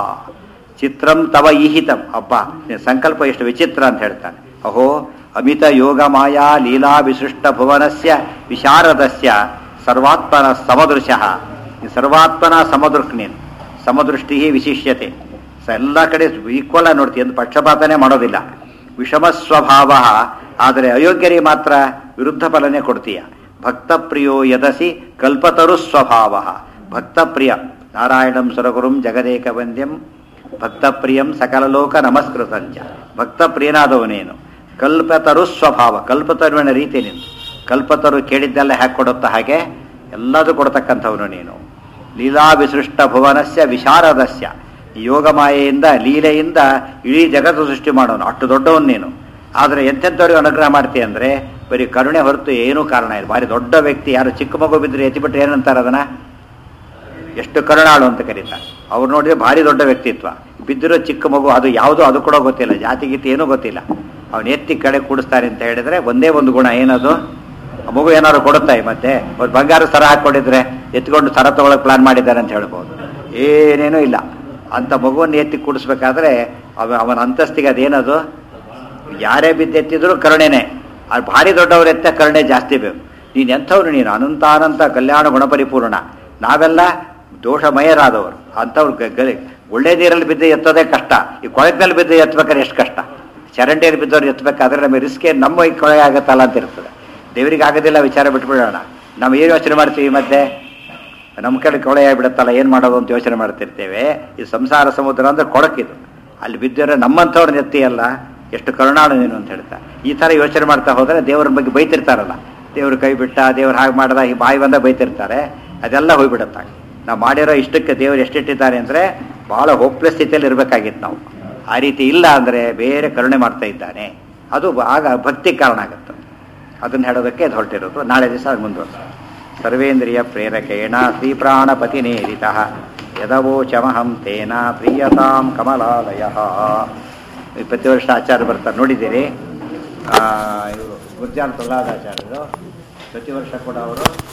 ಚಿತ್ರಂ ತವ ಈಹಿತಂ ಅಪ್ಪ ನಿನ್ನ ಸಂಕಲ್ಪ ಎಷ್ಟು ವಿಚಿತ್ರ ಅಂತ ಹೇಳ್ತಾನೆ ಅಹೋ ಅಮಿತ ಯೋಗ ಮಾಯಾ ಲೀಲಾ ವಿಸೃಷ್ಟ ಭುವನಸ್ಯ ವಿಶಾರದಸ್ಯ ಸರ್ವಾತ್ಮನ ಸಮದೃಶಃ ಈ ಸರ್ವಾತ್ಮನ ಸಮದೃಕ್ ನೀನು ಸಮದೃಷ್ಟಿ ವಿಶಿಷ್ಯತೆ ಸ ಎಲ್ಲ ಕಡೆ ಈಕ್ವಲ್ ಆಗಿ ನೋಡ್ತೀವಿ ಎಂದು ಪಕ್ಷಪಾತನೇ ಮಾಡೋದಿಲ್ಲ ವಿಷಮ ಸ್ವಭಾವ ಆದರೆ ಅಯೋಗ್ಯರಿಗೆ ಮಾತ್ರ ವಿರುದ್ಧ ಫಲನೇ ಕೊಡ್ತೀಯ ಭಕ್ತಪ್ರಿಯೋ ಯದಸಿ ಕಲ್ಪತರು ಸ್ವಭಾವ ಭಕ್ತಪ್ರಿಯ ನಾರಾಯಣಂ ಸುರಗುರುಂ ಜಗದೇಕ ವಂದ್ಯಂ ಭಕ್ತಪ್ರಿಯಂ ಸಕಲಲೋಕ ನಮಸ್ಕೃತಂಚ ಭಕ್ತಪ್ರಿಯನಾದವನೇನು ಕಲ್ಪತರು ಸ್ವಭಾವ ಕಲ್ಪತರುವಿನ ರೀತಿ ನೀನು ಕಲ್ಪತರು ಕೇಳಿದ್ದೆಲ್ಲ ಹ್ಯಾಕ್ ಕೊಡುತ್ತಾ ಹಾಗೆ ಎಲ್ಲದೂ ಕೊಡ್ತಕ್ಕಂಥವನು ನೀನು ಲೀಲಾ ವಿಸೃಷ್ಟ ಭುವನಸ್ಯ ವಿಶಾರದಸ್ಯ ಯೋಗ ಮಾಯೆಯಿಂದ ಲೀಲೆಯಿಂದ ಇಡೀ ಜಗತ್ತು ಸೃಷ್ಟಿ ಮಾಡೋನು ಅಷ್ಟು ದೊಡ್ಡವನು ನೀನು ಆದರೆ ಎಂತೆಂಥವ್ರಿಗೆ ಅನುಗ್ರಹ ಮಾಡ್ತೀಯ ಅಂದರೆ ಬರೀ ಕರುಣೆ ಹೊರತು ಏನೂ ಕಾರಣ ಇಲ್ಲ ಭಾರಿ ದೊಡ್ಡ ವ್ಯಕ್ತಿ ಯಾರು ಚಿಕ್ಕ ಮಗು ಬಿದ್ದರೆ ಎತ್ತಿಬಿಟ್ರೆ ಏನಂತಾರೆ ಅದನ್ನ ಎಷ್ಟು ಕರುಣಾಳು ಅಂತ ಕರೀತಾರೆ ಅವ್ರು ನೋಡಿದ್ರೆ ಭಾರಿ ದೊಡ್ಡ ವ್ಯಕ್ತಿತ್ವ ಬಿದ್ದಿರೋ ಚಿಕ್ಕ ಮಗು ಅದು ಯಾವುದು ಅದು ಕೂಡ ಗೊತ್ತಿಲ್ಲ ಜಾತಿ ಗೀತಿ ಏನೂ ಗೊತ್ತಿಲ್ಲ ಅವನು ಎತ್ತಿ ಕಡೆ ಕೂಡಿಸ್ತಾರೆ ಅಂತ ಹೇಳಿದ್ರೆ ಒಂದೇ ಒಂದು ಗುಣ ಏನದು ಆ ಮಗು ಏನಾದ್ರು ಕೊಡುತ್ತಾ ಈ ಮತ್ತೆ ಅವ್ರು ಬಂಗಾರ ಸರ ಹಾಕೊಂಡಿದ್ರೆ ಎತ್ಕೊಂಡು ಸರ ತಗೊಳಕ್ ಪ್ಲಾನ್ ಮಾಡಿದ್ದಾರೆ ಅಂತ ಹೇಳ್ಬೋದು ಏನೇನೂ ಇಲ್ಲ ಅಂತ ಮಗುವನ್ನು ಎತ್ತಿ ಕೂಡಿಸ್ಬೇಕಾದ್ರೆ ಅವ ಅವನ ಅಂತಸ್ತಿಗೆ ಅದೇನದು ಯಾರೇ ಬಿದ್ದೆತ್ತಿದ್ರು ಕರುಣೆನೆ ಅದು ಭಾರಿ ದೊಡ್ಡವ್ರು ಎತ್ತ ಕರುಣೆ ಜಾಸ್ತಿ ಬೇಕು ನೀನು ಎಂಥವ್ರು ನೀನು ಅನಂತ ಅನಂತ ಕಲ್ಯಾಣ ಗುಣಪರಿಪೂರ್ಣ ನಾವೆಲ್ಲ ದೋಷಮಯರಾದವರು ಅಂಥವ್ರು ಗ- ಗ- ಒಳ್ಳೆ ನೀರಲ್ಲಿ ಬಿದ್ದು ಎತ್ತೋದೇ ಕಷ್ಟ ಈ ಕೊಳಕಿನಲ್ಲಿ ಬಿದ್ದು ಎತ್ತಬೇಕಾದ್ರೆ ಎಷ್ಟು ಕಷ್ಟ ಚರಂಡಿಯಲ್ಲಿ ಬಿದ್ದವ್ರು ಎತ್ತಬೇಕಾದ್ರೆ ನಮಗೆ ರಿಸ್ಕ್ ನಮ್ಮ ಈ ಕೊಳೆ ಆಗತ್ತಲ್ಲ ಅಂತ ಇರ್ತದೆ ದೇವರಿಗೆ ಆಗೋದಿಲ್ಲ ವಿಚಾರ ಬಿಟ್ಬಿಡೋಣ ನಾವು ಏನು ಯೋಚನೆ ಮಾಡ್ತೀವಿ ಮತ್ತೆ ನಮ್ಮ ಕಡೆ ಕೊಳೆ ಆಗಿಬಿಡುತ್ತಲ್ಲ ಏನು ಮಾಡೋದು ಅಂತ ಯೋಚನೆ ಮಾಡ್ತಿರ್ತೇವೆ ಈ ಸಂಸಾರ ಸಮುದ್ರ ಅಂದ್ರೆ ಕೊಳಕಿದು ಅಲ್ಲಿ ಬಿದ್ದರೆ ನಮ್ಮಂಥವ್ರನ್ನ ಎತ್ತಿಯಲ್ಲ ಎಷ್ಟು ಕರುಣಾಳು ನೀನು ಅಂತ ಹೇಳ್ತಾ ಈ ಥರ ಯೋಚನೆ ಮಾಡ್ತಾ ಹೋದರೆ ದೇವರ ಬಗ್ಗೆ ಬೈತಿರ್ತಾರಲ್ಲ ದೇವ್ರ ಕೈ ಬಿಟ್ಟ ದೇವ್ರು ಹಾಗೆ ಮಾಡ್ದ ಈ ಬಾಯಿ ಬಂದ ಬೈತಿರ್ತಾರೆ ಅದೆಲ್ಲ ಹೋಗ್ಬಿಡುತ್ತೆ ನಾವು ಮಾಡಿರೋ ಇಷ್ಟಕ್ಕೆ ದೇವರು ಎಷ್ಟಿಟ್ಟಿದ್ದಾರೆ ಅಂದರೆ ಭಾಳ ಹೋಪ್ಲೆಸ್ ಸ್ಥಿತಿಯಲ್ಲಿ ಇರಬೇಕಾಗಿತ್ತು ನಾವು ಆ ರೀತಿ ಇಲ್ಲ ಅಂದರೆ ಬೇರೆ ಕರುಣೆ ಮಾಡ್ತಾ ಇದ್ದಾನೆ ಅದು ಆಗ ಭಕ್ತಿ ಕಾರಣ ಆಗುತ್ತೆ ಅದನ್ನು ಹೇಳೋದಕ್ಕೆ ಅದು ಹೊರಟಿರೋದು ನಾಳೆ ದಿವಸ ಅದು ಮುಂದುವರ್ಸ ಸರ್ವೇಂದ್ರಿಯ ಪ್ರೇರಕೇಣ ಶ್ರೀಪ್ರಾಣಪತಿ ನೇರಿತ ಯದವೋಚಮಹಂ ತೇನ ಪ್ರಿಯತಾಂ ಕಮಲಾಲಯ ಈ ಪ್ರತಿ ವರ್ಷ ಆಚಾರ್ಯ ಬರ್ತಾರೆ ನೋಡಿದ್ದೀರಿ ಇವರು ಗುರ್ಜಾನ್ ಪ್ರಹ್ಲಾದಾಚಾರ್ಯರು ಪ್ರತಿ ವರ್ಷ ಕೂಡ ಅವರು